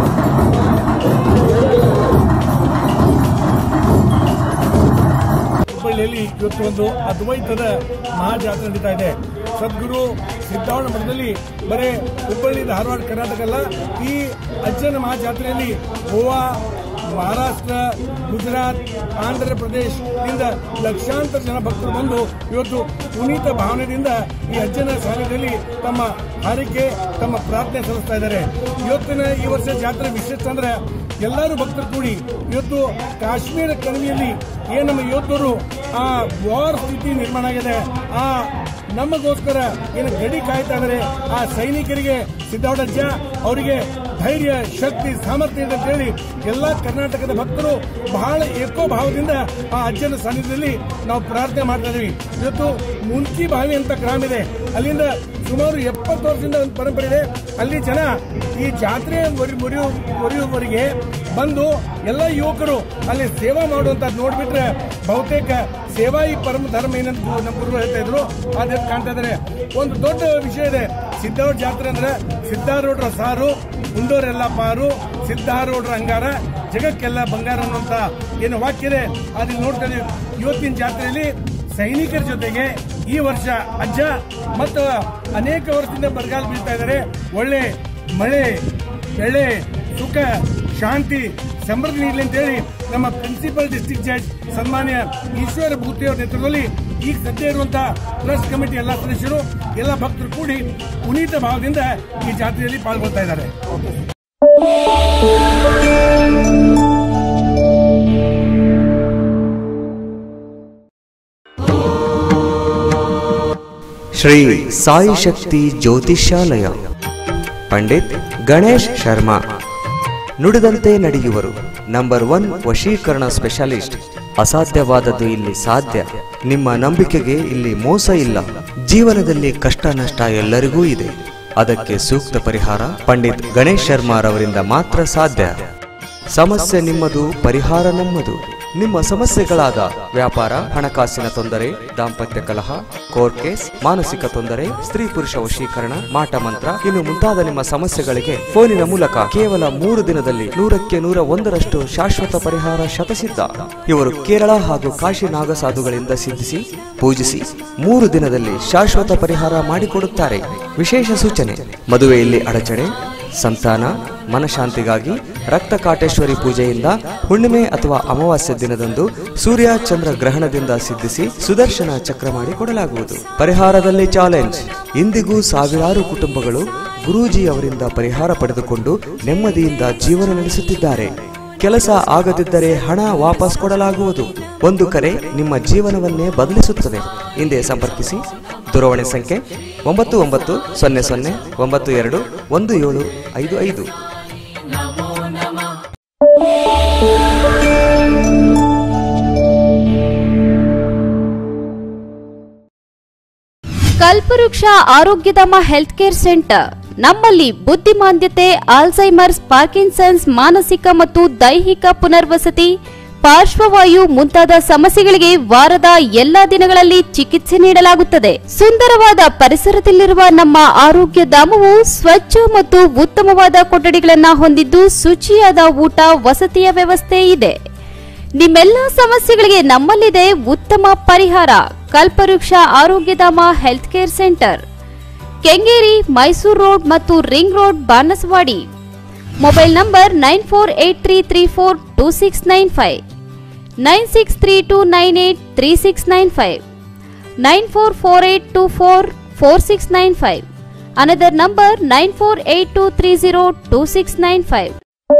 ಹುಬ್ಬಳ್ಳಿಯಲ್ಲಿ ಇವತ್ತು ಒಂದು ಅದ್ವೈತದ ಮಹಾಜಾತ್ರೆ ನಡೀತಾ ಇದೆ ಸದ್ಗುರು ಸಿದ್ದಾವಣ ಮಠದಲ್ಲಿ ಬರೇ ಹುಬ್ಬಳ್ಳಿ ಧಾರವಾಡ ಕರ್ನಾಟಕ ಅಲ್ಲ ಈ ಅಜ್ಜನ ಮಹಾಜಾತ್ರೆಯಲ್ಲಿ ಗೋವಾ ಮಹಾರಾಷ್ಟ್ರ ಗುಜರಾತ್ ಆಂಧ್ರ ಪ್ರದೇಶದಿಂದ ಲಕ್ಷಾಂತರ ಜನ ಭಕ್ತರು ಬಂದು ಇವತ್ತು ಪುನೀತ ಭಾವನೆಯಿಂದ ಈ ಅಜ್ಜನ ಸಾನ್ನಿಧ್ಯದಲ್ಲಿ ತಮ್ಮ ಹಾರೈಕೆ ತಮ್ಮ ಪ್ರಾರ್ಥನೆ ಸಲ್ಲಿಸ್ತಾ ಇದ್ದಾರೆ ಇವತ್ತಿನ ಈ ವರ್ಷ ಜಾತ್ರೆ ವಿಶೇಷ ಅಂದ್ರೆ ಎಲ್ಲರೂ ಭಕ್ತರು ಕೂಡಿ ಇವತ್ತು ಕಾಶ್ಮೀರ ಕಣಿವೆಯಲ್ಲಿ ಏನು ನಮ್ಮ ಯೋಧರು ಆ ವಾರ್ ಸ್ಥಿತಿ ನಿರ್ಮಾಣ ಆಗಿದೆ ಆ ನಮಗೋಸ್ಕರ ಏನು ಗಡಿ ಕಾಯ್ತಾ ಇದ್ದಾರೆ ಆ ಸೈನಿಕರಿಗೆ ಸಿದ್ದವಡಜ್ಜ ಅವರಿಗೆ ಧೈರ್ಯ ಶಕ್ತಿ ಸಾಮರ್ಥ್ಯ ಇದೆ ಅಂತ ಹೇಳಿ ಎಲ್ಲ ಕರ್ನಾಟಕದ ಭಕ್ತರು ಬಹಳ ಏಕೋಭಾವದಿಂದ ಆ ಅಜ್ಜನ ಸಾನ್ನಿಧ್ಯದಲ್ಲಿ ನಾವು ಪ್ರಾರ್ಥನೆ ಮಾಡ್ತಾ ಇದೀವಿ ಇವತ್ತು ಮುನ್ಕಿ ಬಾವಿ ಅಂತ ಗ್ರಾಮ ಇದೆ ಅಲ್ಲಿಂದ ಸುಮಾರು ಎಪ್ಪತ್ತು ವರ್ಷದಿಂದ ಒಂದು ಪರಂಪರೆ ಇದೆ ಅಲ್ಲಿ ಜನ ಈ ಜಾತ್ರೆ ಮುರಿ- ಮುರಿಯು ಮುರಿಯುವವರೆಗೆ ಬಂದು ಎಲ್ಲ ಯುವಕರು ಅಲ್ಲಿ ಸೇವಾ ಮಾಡುವಂತ ನೋಡ್ಬಿಟ್ರೆ ಬಹುತೇಕ ಸೇವಾ ಈ ಪರಮ ಧರ್ಮ ಏನಂತ ಗು- ನಮ್ಮ ಗುರುಗಳು ಹೇಳ್ತಾ ಇದ್ರು ಅದೇ ಕಾಣ್ತಾ ಇದ್ದಾರೆ ಒಂದು ದೊಡ್ಡ ವಿಷಯ ಇದೆ ಸಿದ್ಧಾರೂಢ ಜಾತ್ರೆ ಅಂದ್ರೆ ಸಿದ್ಧಾರೂಢರ ಸಾರು ಉಂಡೋರೆಲ್ಲ ಪಾರು ಸಿದ್ಧಾರೂಢರ ಅಂಗಾರ ಜಗಕ್ಕೆಲ್ಲ ಬಂಗಾರ ಅನ್ನುವಂತ ಏನು ವಾಕ್ಯ ಇದೆ ಅದನ್ನ ನೋಡ್ತಾ ಇದೀವಿ ಇವತ್ತಿನ ಜಾತ್ರೆಯಲ್ಲಿ ಸೈನಿಕರ ಜೊತೆಗೆ ಈ ವರ್ಷ ಅಜ್ಜ ಮತ್ತು ಅನೇಕ ವರ್ಷದಿಂದ ಬರಗಾಲ ಬೀಳ್ತಾ ಇದ್ದಾರೆ ಒಳ್ಳೆ ಮಳೆ ಬೆಳೆ ಸುಖ ಶಾಂತಿ ಸಮೃದ್ಧಿ ನೀಡಲಿ ಅಂತ ಹೇಳಿ ನಮ್ಮ ಪ್ರಿನ್ಸಿಪಲ್ ಡಿಸ್ಟ್ರಿಕ್ಟ್ ಜಡ್ಜ್ ಸನ್ಮಾನ್ಯ ಈಶ್ವರ ಭೂತಿ ಅವರ ನೇತೃತ್ವದಲ್ಲಿ ಈಗ ಸದ್ಯ ಇರುವಂತಹ ಟ್ರಸ್ಟ್ ಕಮಿಟಿ ಎಲ್ಲ ಸದಸ್ಯರು ಎಲ್ಲ ಭಕ್ತರು ಕೂಡಿ ಪುನೀತ ಭಾವದಿಂದ ಈ ಜಾತ್ರೆಯಲ್ಲಿ ಪಾಲ್ಗೊಳ್ತಾ ಇದ್ದಾರೆ ಶ್ರೀ ಸಾಯಿ ಶಕ್ತಿ ಜ್ಯೋತಿಷ್ಯಾಲಯ ಪಂಡಿತ್ ಗಣೇಶ್ ಶರ್ಮಾ ನುಡಿದಂತೆ ನಡೆಯುವರು ನಂಬರ್ ಒನ್ ವಶೀಕರಣ ಸ್ಪೆಷಲಿಸ್ಟ್ ಅಸಾಧ್ಯವಾದದ್ದು ಇಲ್ಲಿ ಸಾಧ್ಯ ನಿಮ್ಮ ನಂಬಿಕೆಗೆ ಇಲ್ಲಿ ಮೋಸ ಇಲ್ಲ ಜೀವನದಲ್ಲಿ ಕಷ್ಟ ನಷ್ಟ ಎಲ್ಲರಿಗೂ ಇದೆ ಅದಕ್ಕೆ ಸೂಕ್ತ ಪರಿಹಾರ ಪಂಡಿತ್ ಗಣೇಶ್ ಶರ್ಮಾರವರಿಂದ ಮಾತ್ರ ಸಾಧ್ಯ ಸಮಸ್ಯೆ ನಿಮ್ಮದು ಪರಿಹಾರ ನಮ್ಮದು ನಿಮ್ಮ ಸಮಸ್ಯೆಗಳಾದ ವ್ಯಾಪಾರ ಹಣಕಾಸಿನ ತೊಂದರೆ ದಾಂಪತ್ಯ ಕಲಹ ಕೋರ್ಟ್ ಕೇಸ್ ಮಾನಸಿಕ ತೊಂದರೆ ಸ್ತ್ರೀ ಪುರುಷ ವಶೀಕರಣ ಮಾಟ ಮಂತ್ರ ಇನ್ನು ಮುಂತಾದ ನಿಮ್ಮ ಸಮಸ್ಯೆಗಳಿಗೆ ಫೋನಿನ ಮೂಲಕ ಕೇವಲ ಮೂರು ದಿನದಲ್ಲಿ ನೂರಕ್ಕೆ ನೂರ ಒಂದರಷ್ಟು ಶಾಶ್ವತ ಪರಿಹಾರ ಶತಸಿದ್ಧ ಇವರು ಕೇರಳ ಹಾಗೂ ಕಾಶಿ ನಾಗಸಾಧುಗಳಿಂದ ಸಿದ್ಧಿಸಿ ಪೂಜಿಸಿ ಮೂರು ದಿನದಲ್ಲಿ ಶಾಶ್ವತ ಪರಿಹಾರ ಮಾಡಿಕೊಡುತ್ತಾರೆ ವಿಶೇಷ ಸೂಚನೆ ಮದುವೆಯಲ್ಲಿ ಅಡಚಣೆ ಸಂತಾನ ಮನಶಾಂತಿಗಾಗಿ ರಕ್ತ ಕಾಟೇಶ್ವರಿ ಪೂಜೆಯಿಂದ ಹುಣ್ಣಿಮೆ ಅಥವಾ ಅಮಾವಾಸ್ಯ ದಿನದಂದು ಸೂರ್ಯ ಚಂದ್ರ ಗ್ರಹಣದಿಂದ ಸಿದ್ಧಿಸಿ ಸುದರ್ಶನ ಚಕ್ರ ಮಾಡಿ ಕೊಡಲಾಗುವುದು ಪರಿಹಾರದಲ್ಲಿ ಚಾಲೆಂಜ್ ಇಂದಿಗೂ ಸಾವಿರಾರು ಕುಟುಂಬಗಳು ಗುರೂಜಿ ಅವರಿಂದ ಪರಿಹಾರ ಪಡೆದುಕೊಂಡು ನೆಮ್ಮದಿಯಿಂದ ಜೀವನ ನಡೆಸುತ್ತಿದ್ದಾರೆ ಕೆಲಸ ಆಗದಿದ್ದರೆ ಹಣ ವಾಪಸ್ ಕೊಡಲಾಗುವುದು ಒಂದು ಕರೆ ನಿಮ್ಮ ಜೀವನವನ್ನೇ ಬದಲಿಸುತ್ತದೆ ಹಿಂದೆ ಸಂಪರ್ಕಿಸಿ ದೂರವಾಣಿ ಸಂಖ್ಯೆ ಒಂಬತ್ತು ಒಂಬತ್ತು ಸೊನ್ನೆ ಸೊನ್ನೆ ಒಂಬತ್ತು ಎರಡು ಒಂದು ಏಳು ಐದು ಐದು ಕಲ್ಪವೃಕ್ಷ ಆರೋಗ್ಯಧಾಮ ಹೆಲ್ತ್ ಕೇರ್ ಸೆಂಟರ್ ನಮ್ಮಲ್ಲಿ ಬುದ್ಧಿಮಾಂದ್ಯತೆ ಆಲ್ಝೈಮರ್ಸ್ ಪಾರ್ಕಿನ್ಸನ್ಸ್ ಮಾನಸಿಕ ಮತ್ತು ದೈಹಿಕ ಪುನರ್ವಸತಿ ಪಾರ್ಶ್ವವಾಯು ಮುಂತಾದ ಸಮಸ್ಯೆಗಳಿಗೆ ವಾರದ ಎಲ್ಲಾ ದಿನಗಳಲ್ಲಿ ಚಿಕಿತ್ಸೆ ನೀಡಲಾಗುತ್ತದೆ ಸುಂದರವಾದ ಪರಿಸರದಲ್ಲಿರುವ ನಮ್ಮ ಆರೋಗ್ಯ ಧಾಮವು ಸ್ವಚ್ಛ ಮತ್ತು ಉತ್ತಮವಾದ ಕೊಠಡಿಗಳನ್ನು ಹೊಂದಿದ್ದು ಶುಚಿಯಾದ ಊಟ ವಸತಿಯ ವ್ಯವಸ್ಥೆ ಇದೆ ನಿಮ್ಮೆಲ್ಲ ಸಮಸ್ಯೆಗಳಿಗೆ ನಮ್ಮಲ್ಲಿದೆ ಉತ್ತಮ ಪರಿಹಾರ Kalpavriksha Arogyadhama health care centre Kengeri Mysuru road ಮತ್ತು ring road Banaswadi mobile number nine four eight three three four two six nine five nine six three two nine eight three six nine five nine four four eight two four four six nine five another number nine four eight two three zero two six nine five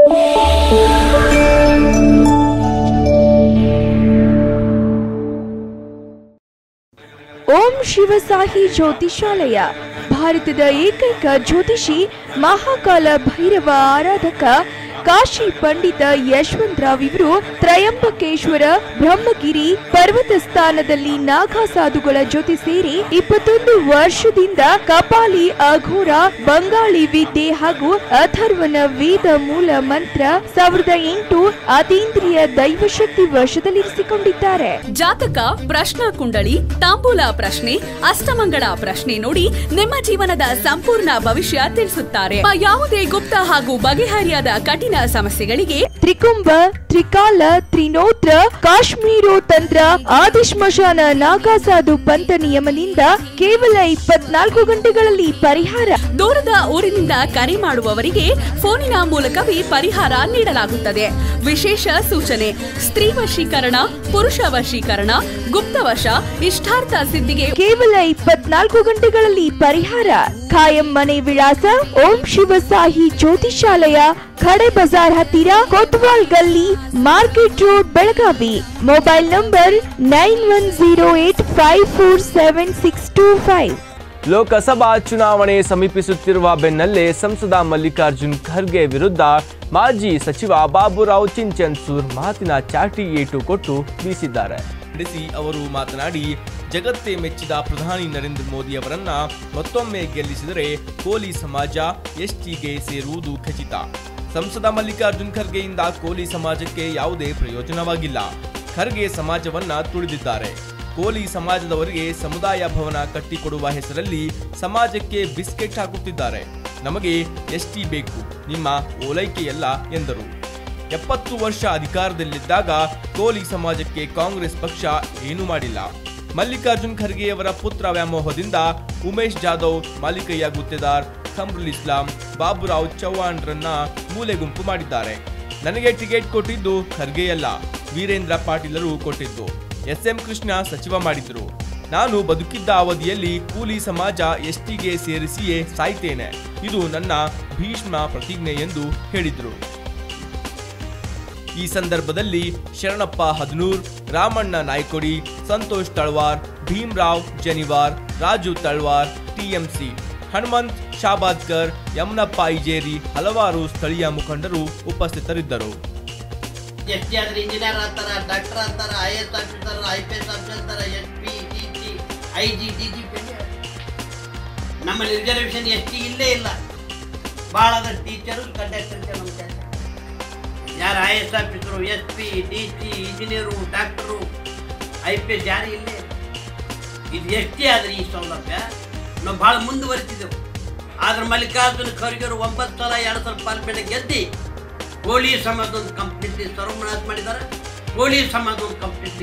Om Shivasahi ಜ್ಯೋತಿಷಾಲಯ ಭಾರತದ ಏಕೈಕ ಜ್ಯೋತಿಷಿ ಮಹಾಕಾಲ ಭೈರವ ಆರಾಧಕ ಕಾಶಿ ಪಂಡಿತ ಯಶವಂತರಾವ್ ಇವರು ತ್ರಯಂಬಕೇಶ್ವರ ಬ್ರಹ್ಮಗಿರಿ ಪರ್ವತ ಸ್ಥಾನದಲ್ಲಿ ನಾಗಾ ಸಾಧುಗಳ ಜೊತೆ ಸೇರಿ ಇಪ್ಪತ್ತೊಂದು ವರ್ಷದಿಂದ ಕಪಾಲಿ ಅಘೋರ ಬಂಗಾಳಿ ವಿದ್ಯೆ ಹಾಗೂ ಅಥರ್ವನ ವೇದ ಮೂಲ ಮಂತ್ರ ಸಾವಿರದ ಎಂಟು ಅತೀಂದ್ರಿಯ ದೈವಶಕ್ತಿ ವಶದಲ್ಲಿರಿಸಿಕೊಂಡಿದ್ದಾರೆ ಜಾತಕ ಪ್ರಶ್ನಾ ಕುಂಡಳಿ ತಾಂಬೂಲ ಪ್ರಶ್ನೆ ಅಷ್ಟಮಂಗಳ ಪ್ರಶ್ನೆ ನೋಡಿ ನಿಮ್ಮ ಜೀವನದ ಸಂಪೂರ್ಣ ಭವಿಷ್ಯ ತಿಳಿಸುತ್ತಾರೆ ನಿಮ್ಮ ಯಾವುದೇ ಗುಪ್ತ ಹಾಗೂ ಬಗೆಹರಿಯಾದ ಕಠಿಣ ಸಮಸ್ಯೆಗಳಿಗೆ ತ್ರಿಕುಂಭ ತ್ರಿಕಾಲ ತ್ರಿನೋತ್ರ ಕಾಶ್ಮೀರೋ ತಂತ್ರ ಆದಿಶ್ಮಶಾನ ನಾಗಾಸಾಧು ಪಂಥ ನಿಯಮನಿಂದ ಕೇವಲ ಇಪ್ಪತ್ನಾಲ್ಕು ಗಂಟೆಗಳಲ್ಲಿ ಪರಿಹಾರ ದೂರದ ಊರಿನಿಂದ ಕರೆ ಮಾಡುವವರಿಗೆ ಫೋನಿನ ಮೂಲಕವೇ ಪರಿಹಾರ ನೀಡಲಾಗುತ್ತದೆ ವಿಶೇಷ ಸೂಚನೆ ಸ್ತ್ರೀ ವಶೀಕರಣ ಪುರುಷ ವಶೀಕರಣ ಗುಪ್ತವಶ ಇಷ್ಟಾರ್ಥ ಸಿದ್ಧಿಗೆ ಕೇವಲ ಇಪ್ಪತ್ನಾಲ್ಕು ಗಂಟೆಗಳಲ್ಲಿ ಪರಿಹಾರ ಖಾಯಂ ಮನೆ ವಿಳಾಸ ಓಂ ಶಿವಸಾಹಿ ಜ್ಯೋತಿಷಾಲಯ ಖಡೆ ಬಜಾರ್ ಹತ್ತಿರ Kotwal Galli market road Belagavi mobile number nine one zero eight five four seven six two five Lok Sabha ಚುನಾವಣೆ ಸಮೀಪಿಸುತ್ತಿರುವ ಬೆನ್ನಲ್ಲೇ ಸಂಸದ ಮಲ್ಲಿಕಾರ್ಜುನ್ ಖರ್ಗೆ ವಿರುದ್ಧ ಮಾಜಿ ಸಚಿವ ಬಾಬುರಾವ್ ಚಿಂಚನ್ಸೂರ್ ಮಾತಿನ ಚಾಟಿ ಏಟು ಕೊಟ್ಟು ಬೀಸಿದ್ದಾರೆ ನಡೆಸಿ ಅವರು ಮಾತನಾಡಿ ಜಗತ್ತೇ ಮೆಚ್ಚಿದ ಪ್ರಧಾನಿ ನರೇಂದ್ರ ಮೋದಿ ಅವರನ್ನ ಮತ್ತೊಮ್ಮೆ ಗೆಲ್ಲಿಸಿದರೆ ಕೋಲಿ ಸಮಾಜ ಎಸ್ಟಿಗೆ ಸೇರುವುದು ಖಚಿತ ಸಂಸದ ಮಲ್ಲಿಕಾರ್ಜುನ್ ಖರ್ಗೆಯಿಂದ ಕೋಲಿ ಸಮಾಜಕ್ಕೆ ಯಾವುದೇ ಪ್ರಯೋಜನವಾಗಿಲ್ಲ ಖರ್ಗೆ ಸಮಾಜವನ್ನ ತುಳಿದಿದ್ದಾರೆ ಕೋಲಿ ಸಮಾಜದವರಿಗೆ ಸಮುದಾಯ ಭವನ ಕಟ್ಟಿಕೊಡುವ ಹೆಸರಲ್ಲಿ ಸಮಾಜಕ್ಕೆ ಬಿಸ್ಕೆಟ್ ಹಾಕುತ್ತಿದ್ದಾರೆ ನಮಗೆ ಎಸ್ಟಿ ಬೇಕು ನಿಮ್ಮ ಓಲೈಕೆಯಲ್ಲ ಎಂದರು ಎಪ್ಪತ್ತು ವರ್ಷ ಅಧಿಕಾರದಲ್ಲಿದ್ದಾಗ ಕೋಲಿ ಸಮಾಜಕ್ಕೆ ಕಾಂಗ್ರೆಸ್ ಪಕ್ಷ ಏನೂ ಮಾಡಿಲ್ಲ ಮಲ್ಲಿಕಾರ್ಜುನ್ ಖರ್ಗೆಯವರ ಪುತ್ರ ವ್ಯಾಮೋಹದಿಂದ ಉಮೇಶ್ ಜಾಧವ್ ಮಾಲಿಕಯ್ಯ ಗುತ್ತೇದಾರ್ ಖಮ್ರುಲ್ ಇಸ್ಲಾಂ ಬಾಬುರಾವ್ ಚೌಹಾಣ್ರನ್ನ ಮೂಲೆ ಗುಂಪು ಮಾಡಿದ್ದಾರೆ ನನಗೆ ಟಿಕೆಟ್ ಕೊಟ್ಟಿದ್ದು ಖರ್ಗೆಯಲ್ಲ ವೀರೇಂದ್ರ ಪಾಟೀಲರು ಕೊಟ್ಟಿದ್ದು ಎಸ್ ಎಂ ಕೃಷ್ಣ ಸಚಿವ ಮಾಡಿದ್ರು ನಾನು ಬದುಕಿದ್ದ ಅವಧಿಯಲ್ಲಿ ಕೂಲಿ ಸಮಾಜ ಎಸ್ಟಿಗೆ ಸೇರಿಸಿಯೇ ಸಾಯ್ತೇನೆ ಇದು ನನ್ನ ಭೀಷ್ಮ ಪ್ರತಿಜ್ಞೆ ಎಂದು ಹೇಳಿದ್ರು ಈ ಸಂದರ್ಭದಲ್ಲಿ ಶರಣಪ್ಪ ಹದನೂರ್ ರಾಮಣ್ಣ ನಾಯ್ಕೊಡಿ ಸಂತೋಷ್ ತಳ್ವಾರ್ ಭೀಮ್ರಾವ್ ಜನಿವಾರ್ ರಾಜು ತಳ್ವಾರ್ ಟಿಎಂಸಿ ಹನುಮಂತ್ ಶಾಬಾದ್ಕರ್ ಯಮನಪ್ಪ ಐಜೇರಿ ಹಲವಾರು ಸ್ಥಳೀಯ ಮುಖಂಡರು ಉಪಸ್ಥಿತರಿದ್ದರು ಎಸ್ ಟಿ ಆದ್ರೆ ಇಂಜಿನಿಯರ್ ಆಗ್ತಾರ ಡಾಕ್ಟರ್ ಆಗ್ತಾರ I S officer I P S officer S P D G I G D G P ನಮ್ಮಲ್ಲಿ ರಿಸರ್ವೇಷನ್ ಎಸ್ ಟಿ ಇಲ್ಲೇ ಇಲ್ಲ ಭಾಳ ಅದ ಟೀಚರು ಕಂಡಕ್ಟರ್ ನಮ್ಮ ಯಾರು I S officer S P D C engineer doctor I P S ಯಾರು ಇಲ್ಲೇ ಇಲ್ಲ. ಇದು ಎಷ್ಟೇ ಆದರೆ ಈ ಸೌಲಭ್ಯ ನಾವು ಭಾಳ ಮುಂದುವರಿತಿದ್ದೆವು ಆದ್ರೆ ಮಲ್ಲಿಕಾರ್ಜುನ ಖರ್ಗೆರು ಒಂಬತ್ತು ಸಲ ಎರಡು ಸಲ ಪಾಲ್ಪೇಟೆ ಗೆದ್ದಿ ಕೋಳಿ ಸಮಾಜ ಒಂದು ಕಂಪ್ಲೀಟ್ಲಿ ಸರ್ವನಾಶ ಮಾಡಿದ್ದಾರೆ ಕೋಳಿ ಸಮಾಜ ಒಂದು ಕಂಪ್ಲೀಟ್ಲಿ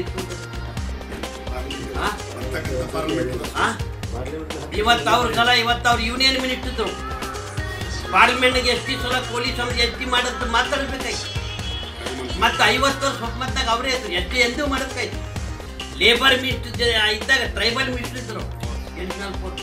ಇವತ್ತು ಅವ್ರ ಸಲ ಇವತ್ತು ಅವ್ರು ಯೂನಿಯನ್ ಮಿನಿಸ್ಟರ್ ಇದ್ರು ಪಾರ್ಲಿಮೆಂಟ್ಗೆ ಎಷ್ಟು ಸಲ ಕೋಳಿ ಸಮಾಜ ಎಸ್ ಟಿ ಮಾಡೋದು ಮಾತಾಡ್ಬೇಕಾಯ್ತು ಮತ್ತೆ ಐವತ್ತು ವರ್ಷ ಒಪ್ಪಂದಾಗ ಅವರೇ ಇದ್ರು ಎಸ್ ಟಿ ಎಂದೂ ಮಾಡೋದಕ್ಕಾಯ್ತು ಲೇಬರ್ ಮಿನಿಸ್ಟರ್ ಇದ್ದಾಗ ಟ್ರೈಬಲ್ ಮಿನಿಸ್ಟರ್ ಇದ್ರು ಎಡಿಷನಲ್ ಫೋರ್ಸ್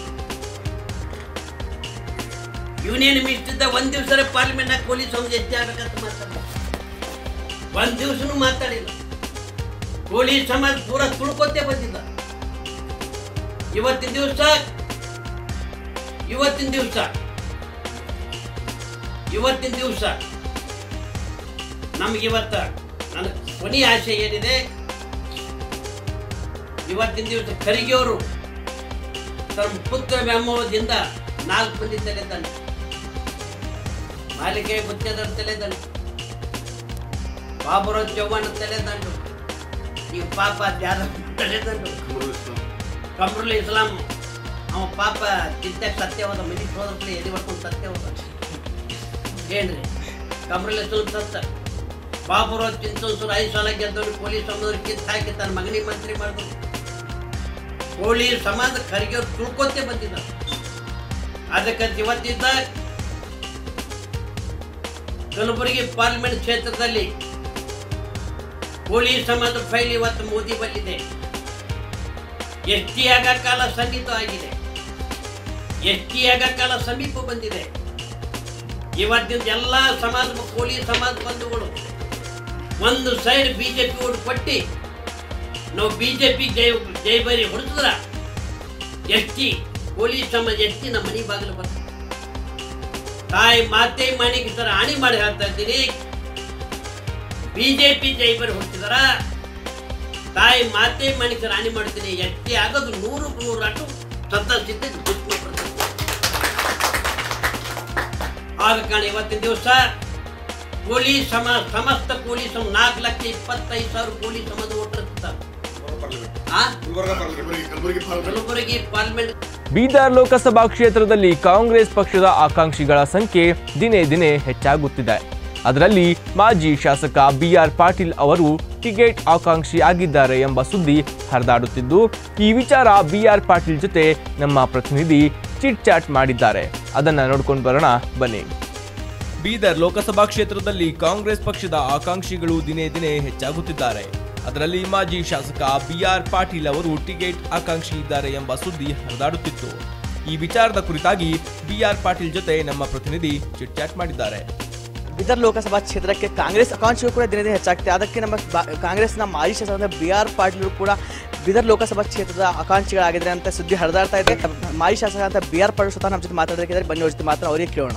ಯೂನಿಯನ್ ಮಿನಿಸ್ಟರ್ ಇದ್ದಾಗ ಒಂದು ದಿವಸ ಪಾರ್ಲಿಮೆಂಟ್ನಾಗ ಕೋಳಿ ಸಮಾಜ ಎಸ್ ಆಗ್ಬೇಕಂತ ಮಾತಾಡ ಒಂದು ದಿವಸನೂ ಮಾತಾಡಿಲ್ಲ ಕೋಳಿ ಸಮಾಜ ಪೂರ ತುಳ್ಕೊತೇ ಬಂದಿದ್ದ ಇವತ್ತಿನ ದಿವಸ ಇವತ್ತಿನ ದಿವಸ ಇವತ್ತಿನ ದಿವಸ ನಮ್ಗೆ ಇವತ್ತ ನನ್ನ ಕೊನೆಯ ಆಸೆ ಏನಿದೆ ಇವತ್ತಿನ ದಿವಸ ಖರ್ಗೆಯವರು ತಮ್ಮ ಪುತ್ರ ವ್ಯಾಮೋಹದಿಂದ ನಾಲ್ಕು ಮಂದಿ ತಲೆದಂಡು ಮಾಲಿಕೆ ಗುತ್ತೇದಾರ ತಲೆದಂಡು ಬಾಬುರಾವ್ ಚೌಹಾಣ್ ತಲೆದಂಡು ಈಗ ಪಾಪ ಜಾಧವ್ ತಲೆದಂಡು ಕಮ್ರುಲ್ ಇಸ್ಲಾಂ ಅವ ಪಾಪ ಚಿಂತೆ ಸತ್ಯ ಹೋದ ಮನೆಗೆ ಹೋದ್ರೆ ಎದೆ ಹೊಡ್ಕೊಂಡು ಸತ್ಯ ಹೋದ ಏನ್ರಿ ಕಮ್ರುಲ್ ಇಸ್ಲಾಂ ಸತ್ತ ಬಾಬುರಾವ್ ಚಿಂತೋನ್ಸೂರು ಐದು ಸಲ ಗೆದ್ದವ್ರು ಕೋಳಿ ಸಮಾಜ ಕಿತ್ತು ಹಾಕಿ ತನ್ನ ಮಗನಿಗೆ ಮಂತ್ರಿ ಮಾಡಿದ್ರು ಕೋಳಿ ಸಮಾಜ ಖರ್ಗೆ ಅವ್ರು ತುಳ್ಕೊತೇ ಬಂದಿದ್ದ ಅದಕ್ಕೆ ಇವತ್ತಿದ್ದ ಕಲಬುರಗಿ ಪಾರ್ಲಿಮೆಂಟ್ ಕ್ಷೇತ್ರದಲ್ಲಿ ಕೋಳಿ ಸಮಾಜ ಫೈಲ್ ಇವತ್ತು ಮೋದಿ ಬಂದಿದೆ ಎಸ್ ಟಿ ಆಗ ಕಾಲ ಸನ್ನಿಹಿತ ಆಗಿದೆ ಎಸ್ ಟಿ ಆಗ ಕಾಲ ಸಮೀಪ ಬಂದಿದೆ ಇವತ್ತಿನ ಎಲ್ಲ ಸಮಾಜ ಕೋಳಿ ಸಮಾಜ ಬಂಧುಗಳು ಒಂದು ಸೈಡ್ ಬಿಜೆಪಿ ಓಟ್ ಕೊಟ್ಟು ನಾವು ಬಿಜೆಪಿ ಜೈ ಜೈಬರಿ ಹೊಡೆದ್ರ ಎಸ್ ಟಿ ಕೋಳಿ ಸಮಾಜ ಎಸ್ ಟಿ ನಮ್ಮ ಮನೆ ಬಾಗಿಲು ಬರ್ತದೆ ತಾಯಿ ಮಾತೆ ಮನೆಗೆ ಸರ ಹಾನಿ ಮಾಡಿ ಹೇಳ್ತಾ ಇದ್ದೀನಿ ಬಿಜೆಪಿ ಜೈಬರಿ ಹೊಡ್ತಿದಾರ ತಾಯಿ ಮಾತೆ ಮನೆಗೆ ಸರ ಹಾನಿ ಮಾಡ್ತೀನಿ ಎಸ್ ಟಿ ಆಗೋದು ನೂರು ನೂರು ಅಟ್ಟು ಸತ್ತಸಿದ್ದ ಆದ ಕಾರಣ ಇವತ್ತಿನ ದಿವಸ ಕೋಳಿ ಸಮ ಸಮಸ್ತ ಕೋಳಿ ಸಮ ನಾಲ್ಕು ಲಕ್ಷ ಇಪ್ಪತ್ತೈದು ಸಾವಿರ ಕೋಳಿ ಸಮಾಜ ಓಟಿರ್ತಾರೆ ಕಲಬುರಗಿ ಪಾರ್ಲಿಮೆಂಟ್ ಬೀದರ್ ಲೋಕಸಭಾ ಕ್ಷೇತ್ರದಲ್ಲಿ ಕಾಂಗ್ರೆಸ್ ಪಕ್ಷದ ಆಕಾಂಕ್ಷಿಗಳ ಸಂಖ್ಯೆ ದಿನೇ ದಿನೇ ಹೆಚ್ಚಾಗುತ್ತಿದೆ ಅದರಲ್ಲಿ ಮಾಜಿ ಶಾಸಕ ಬಿಆರ್ ಪಾಟೀಲ್ ಅವರು ಟಿಕೆಟ್ ಆಕಾಂಕ್ಷಿ ಆಗಿದ್ದಾರೆ ಎಂಬ ಸುದ್ದಿ ಹರಿದಾಡುತ್ತಿದ್ದು ಈ ವಿಚಾರ ಬಿಆರ್ ಪಾಟೀಲ್ ಜೊತೆ ನಮ್ಮ ಪ್ರತಿನಿಧಿ ಚಿಟ್ ಚಾಟ್ ಮಾಡಿದ್ದಾರೆ ಅದನ್ನ ನೋಡ್ಕೊಂಡು ಬರೋಣ ಬನ್ನಿ ಬೀದರ್ ಲೋಕಸಭಾ ಕ್ಷೇತ್ರದಲ್ಲಿ ಕಾಂಗ್ರೆಸ್ ಪಕ್ಷದ ಆಕಾಂಕ್ಷಿಗಳು ದಿನೇ ದಿನೇ ಹೆಚ್ಚಾಗುತ್ತಿದ್ದಾರೆ ಅದರಲ್ಲಿ ಮಾಜಿ ಶಾಸಕ ಬಿಆರ್ ಪಾಟೀಲ್ ಅವರು ಟಿಕೆಟ್ ಆಕಾಂಕ್ಷಿ ಇದ್ದಾರೆ ಎಂಬ ಸುದ್ದಿ ಹರಿದಾಡುತ್ತಿತ್ತು ಈ ವಿಚಾರದ ಕುರಿತಾಗಿ ಬಿಆರ್ ಪಾಟೀಲ್ ಜೊತೆ ನಮ್ಮ ಪ್ರತಿನಿಧಿ ಚಿಟ್ ಚಾಟ್ ಮಾಡಿದ್ದಾರೆ ಬೀದರ್ ಲೋಕಸಭಾ ಕ್ಷೇತ್ರಕ್ಕೆ ಕಾಂಗ್ರೆಸ್ ಆಕಾಂಕ್ಷಿಗಳು ಕೂಡ ದಿನ ದಿನ ಹೆಚ್ಚಾಗ್ತದೆ ಅದಕ್ಕೆ ನಮ್ಮ ಬಾ- ಕಾಂಗ್ರೆಸ್ನ ಮಾಜಿ ಶಾಸಕ ಬಿ ಆರ್ ಪಾಟೀಲ್ ಕೂಡ ಬೀದರ್ ಲೋಕಸಭಾ ಕ್ಷೇತ್ರದ ಆಕಾಂಕ್ಷಿಗಳಾಗಿದ್ದಾರೆ ಅಂತ ಸುದ್ದಿ ಹರಿದಾಡ್ತಾ ಇದೆ ಮಾಜಿ ಶಾಸಕ ಅಂತ ಬಿ ಆರ್ ಪಾಟೀಲ್ ಸ್ವತಃ ನಮ್ಮ ಜೊತೆ ಮಾತಾಡೋದಕ್ಕಿದ್ದಾರೆ ಬನ್ನಿ ಅವ್ರ ಜೊತೆ ಮಾತ್ರ ಅವರಿಗೆ ಕೇಳೋಣ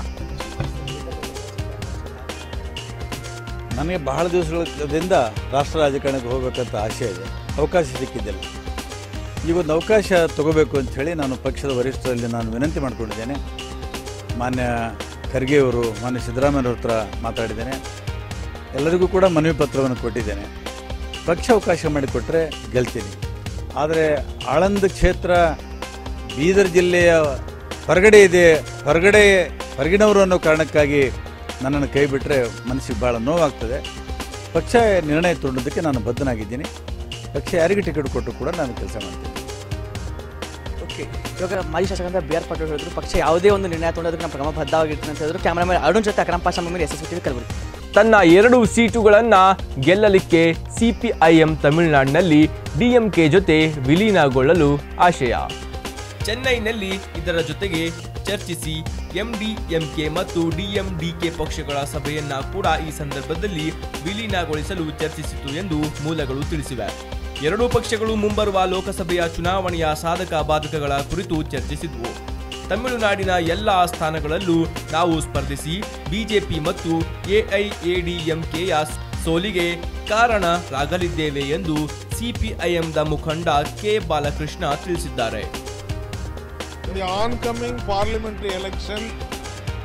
ನನಗೆ ಬಹಳ ದಿವಸಗಳಿಂದ ರಾಷ್ಟ್ರ ರಾಜಕಾರಣಕ್ಕೆ ಹೋಗಬೇಕಂತ ಆಸೆ ಇದೆ ಅವಕಾಶ ಸಿಕ್ಕಿದ್ದಿಲ್ಲ ಈ ಒಂದು ಅವಕಾಶ ತಗೋಬೇಕು ಅಂತ ಹೇಳಿ ನಾನು ಪಕ್ಷದ ವರಿಷ್ಠರಲ್ಲಿ ನಾನು ವಿನಂತಿ ಮಾಡಿಕೊಂಡಿದ್ದೇನೆ ಮಾನ್ಯ ಖರ್ಗೆಯವರು ಮಾನ್ಯ ಸಿದ್ದರಾಮಯ್ಯವ್ರ ಹತ್ರ ಮಾತಾಡಿದ್ದೇನೆ ಎಲ್ಲರಿಗೂ ಕೂಡ ಮನವಿ ಪತ್ರವನ್ನು ಕೊಟ್ಟಿದ್ದೇನೆ ಪಕ್ಷ ಅವಕಾಶ ಮಾಡಿಕೊಟ್ರೆ ಗೆಲ್ತೀನಿ ಆದರೆ ಆಳಂದ ಕ್ಷೇತ್ರ ಬೀದರ್ ಜಿಲ್ಲೆಯ ಹೊರಗಡೆ ಇದೆ ಹೊರಗಡೆ ಹೊರಗಿನವರು ಅನ್ನೋ ಕಾರಣಕ್ಕಾಗಿ ನನ್ನನ್ನು ಕೈ ಬಿಟ್ಟರೆ ಮನಸ್ಸಿಗೆ ಭಾಳ ನೋವಾಗ್ತದೆ ಪಕ್ಷ ನಿರ್ಣಯ ತೊಗೊಂಡದಕ್ಕೆ ನಾನು ಬದ್ಧನಾಗಿದ್ದೀನಿ ಪಕ್ಷ ಯಾರಿಗೆ ಟಿಕೆಟ್ ಕೊಟ್ಟರು ಕೂಡ ನಾನು ಕೆಲಸ ಮಾಡ್ತೀನಿ ಓಕೆ ಇವಾಗ ಮಾಜಿ ಶಾಸಕ ಅಂತ ಬಿ ಆರ್ ಪಾಟೀಲ್ ಹೇಳಿದ್ರು ಪಕ್ಷ ಯಾವುದೇ ಒಂದು ನಿರ್ಣಯ ತೊಗೊಂಡೋದಕ್ಕೆ ನಮ್ಮ ಕ್ರಮ ಬದ್ಧವಾಗಿರ್ತೀನಿ ಅಂತ ಹೇಳಿದ್ರು ಕ್ಯಾಮ್ರಾಮನ್ ಅರುಣ್ ಜೊತೆ ಅಕ್ರಮ್ ಪಾಷಾ ಮಮ್ಮಿ ಎಸ್ ಎಸ್ ಟಿವಿ ಕಲಬುರಗಿ ತನ್ನ ಎರಡು ಸೀಟುಗಳನ್ನ ಗೆಲ್ಲಲಿಕ್ಕೆ ಸಿಪಿಐಎಂ ತಮಿಳುನಾಡಿನಲ್ಲಿ ಡಿಎಂಕೆ ಜೊತೆ ವಿಲೀನಗೊಳ್ಳಲು ಆಶಯ ಚೆನ್ನೈನಲ್ಲಿ ಇದರ ಜೊತೆಗೆ ಚರ್ಚಿಸಿ ಎಂಡಿಎಂಕೆ ಮತ್ತು ಡಿಎಂಡಿಕೆ ಪಕ್ಷಗಳ ಸಭೆಯನ್ನ ಕೂಡ ಈ ಸಂದರ್ಭದಲ್ಲಿ ವಿಲೀನಗೊಳಿಸಲು ಚರ್ಚಿಸಿತು ಎಂದು ಮೂಲಗಳು ತಿಳಿಸಿವೆ ಎರಡೂ ಪಕ್ಷಗಳು ಮುಂಬರುವ ಲೋಕಸಭೆಯ ಚುನಾವಣೆಯ ಸಾಧಕ ಬಾಧಕಗಳ ಕುರಿತು ಚರ್ಚಿಸಿದ್ವು ತಮಿಳುನಾಡಿನ ಎಲ್ಲ ಸ್ಥಾನಗಳಲ್ಲೂ ನಾವು ಸ್ಪರ್ಧಿಸಿ ಬಿಜೆಪಿ ಮತ್ತು ಎಐಎಡಿಎಂಕೆಯ ಸೋಲಿಗೆ ಕಾರಣರಾಗಲಿದ್ದೇವೆ ಎಂದು ಸಿಪಿಐಎಂದ ಮುಖಂಡ ಕೆ ಬಾಲಕೃಷ್ಣ ತಿಳಿಸಿದ್ದಾರೆ the oncoming parliamentary election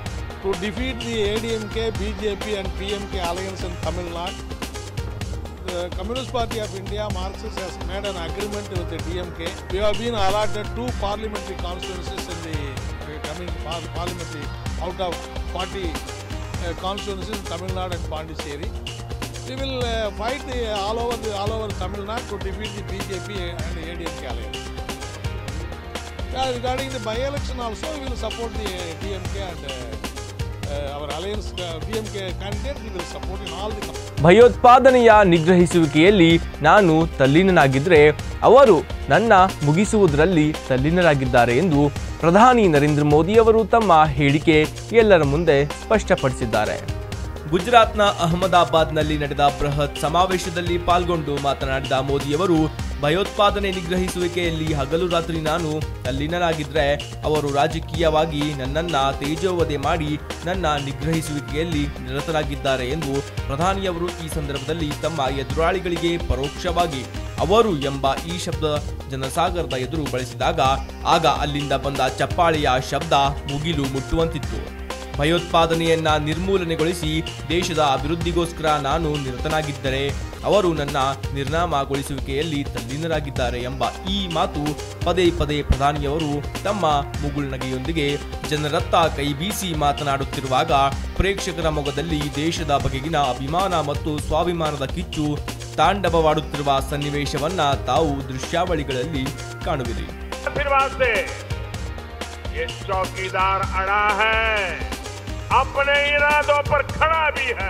to defeat the ADMK, BJP and PMK alliance in Tamil Nadu. The Communist Party of India, Marxist, has made an agreement with the DMK. We have been allotted two parliamentary constituencies in the uh, coming par- parliamentary out of 40 uh, constituencies in Tamil Nadu and Pondicherry. We will uh, fight the, all over the, all over Tamil Nadu to defeat the BJP and the ADMK alliance. Yeah, regarding the by-election also, we will support the uh, DMK and uh, uh, our alliance uh, DMK candidate. We will support in all the. ಭಯೋತ್ಪಾದನೆಯ ನಿಗ್ರಹಿಸುವಿಕೆಯಲ್ಲಿ ನಾನು ತಲ್ಲೀನನಾಗಿದ್ದರೆ ಅವರು ನನ್ನ ಮುಗಿಸುವುದರಲ್ಲಿ ತಲ್ಲೀನರಾಗಿದ್ದಾರೆ ಎಂದು ಪ್ರಧಾನಿ ನರೇಂದ್ರ ಮೋದಿಯವರು ತಮ್ಮ ಹೇಳಿಕೆ ಎಲ್ಲರ ಮುಂದೆ ಸ್ಪಷ್ಟಪಡಿಸಿದ್ದಾರೆ ಗುಜರಾತ್ನ ಅಹಮದಾಬಾದ್ನಲ್ಲಿ ನಡೆದ ಬೃಹತ್ ಸಮಾವೇಶದಲ್ಲಿ ಪಾಲ್ಗೊಂಡು ಮಾತನಾಡಿದ ಮೋದಿಯವರು ಭಯೋತ್ಪಾದನೆ ನಿಗ್ರಹಿಸುವಿಕೆಯಲ್ಲಿ ಹಗಲು ರಾತ್ರಿ ನಾನು ತಲ್ಲೀನರಾಗಿದ್ರೆ ಅವರು ರಾಜಕೀಯವಾಗಿ ನನ್ನನ್ನ ತೇಜೋವಧೆ ಮಾಡಿ ನನ್ನ ನಿಗ್ರಹಿಸುವಿಕೆಯಲ್ಲಿ ನಿರತರಾಗಿದ್ದಾರೆ ಎಂದು ಪ್ರಧಾನಿಯವರು ಈ ಸಂದರ್ಭದಲ್ಲಿ ತಮ್ಮ ಎದುರಾಳಿಗಳಿಗೆ ಪರೋಕ್ಷವಾಗಿ ಅವರು ಎಂಬ ಈ ಶಬ್ದ ಜನಸಾಗರದ ಎದುರು ಬಳಸಿದಾಗ ಆಗ ಅಲ್ಲಿಂದ ಬಂದ ಚಪ್ಪಾಳೆಯ ಶಬ್ದ ಮುಗಿಲು ಮುಟ್ಟುವಂತಿತ್ತು ಭಯೋತ್ಪಾದನೆಯನ್ನ ನಿರ್ಮೂಲನೆಗೊಳಿಸಿ ದೇಶದ ಅಭಿವೃದ್ಧಿಗೋಸ್ಕರ ನಾನು ನಿರತನಾಗಿದ್ದರೆ ಅವರು ನನ್ನ ನಿರ್ನಾಮಗೊಳಿಸುವಿಕೆಯಲ್ಲಿ ತಲ್ಲೀನರಾಗಿದ್ದಾರೆ ಎಂಬ ಈ ಮಾತು ಪದೇ ಪದೇ ಪ್ರಧಾನಿಯವರು ತಮ್ಮ ಮುಗುಳ್ನಗೆಯೊಂದಿಗೆ ಜನರತ್ತ ಕೈ ಬೀಸಿ ಮಾತನಾಡುತ್ತಿರುವಾಗ ಪ್ರೇಕ್ಷಕರ ಮೊಗದಲ್ಲಿ ದೇಶದ ಬಗೆಗಿನ ಅಭಿಮಾನ ಮತ್ತು ಸ್ವಾಭಿಮಾನದ ಕಿಚ್ಚು ತಾಂಡವವಾಡುತ್ತಿರುವ ಸನ್ನಿವೇಶವನ್ನ ತಾವು ದೃಶ್ಯಾವಳಿಗಳಲ್ಲಿ ಕಾಣುವಿರಿ आशीर्वाद से ये चौकीदार अड़ा है अपने इरादों पर खड़ा भी है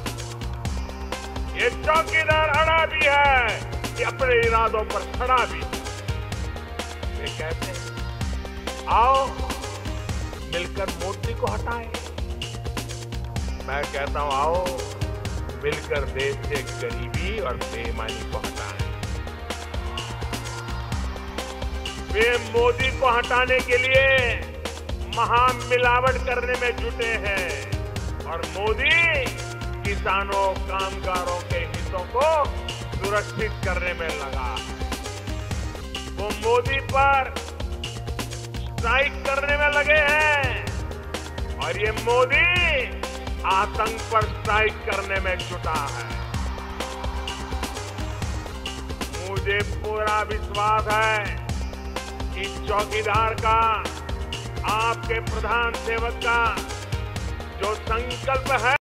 ये चौकीदार अड़ा भी है कि अपने इरादों पर खड़ा भी है वे कहते हैं आओ मिलकर मोदी को हटाएं मैं कहता हूं आओ मिलकर देश से गरीबी और बेईमानी को हटाएं वे मोदी को हटाने के लिए महामिलावट करने में जुटे हैं और मोदी किसानों कामगारों के हितों को सुरक्षित करने में लगा है वो मोदी पर स्ट्राइक करने में लगे हैं और ये मोदी आतंक पर स्ट्राइक करने में जुटा है मुझे पूरा विश्वास है कि चौकीदार का आपके प्रधान सेवक का जो संकल्प है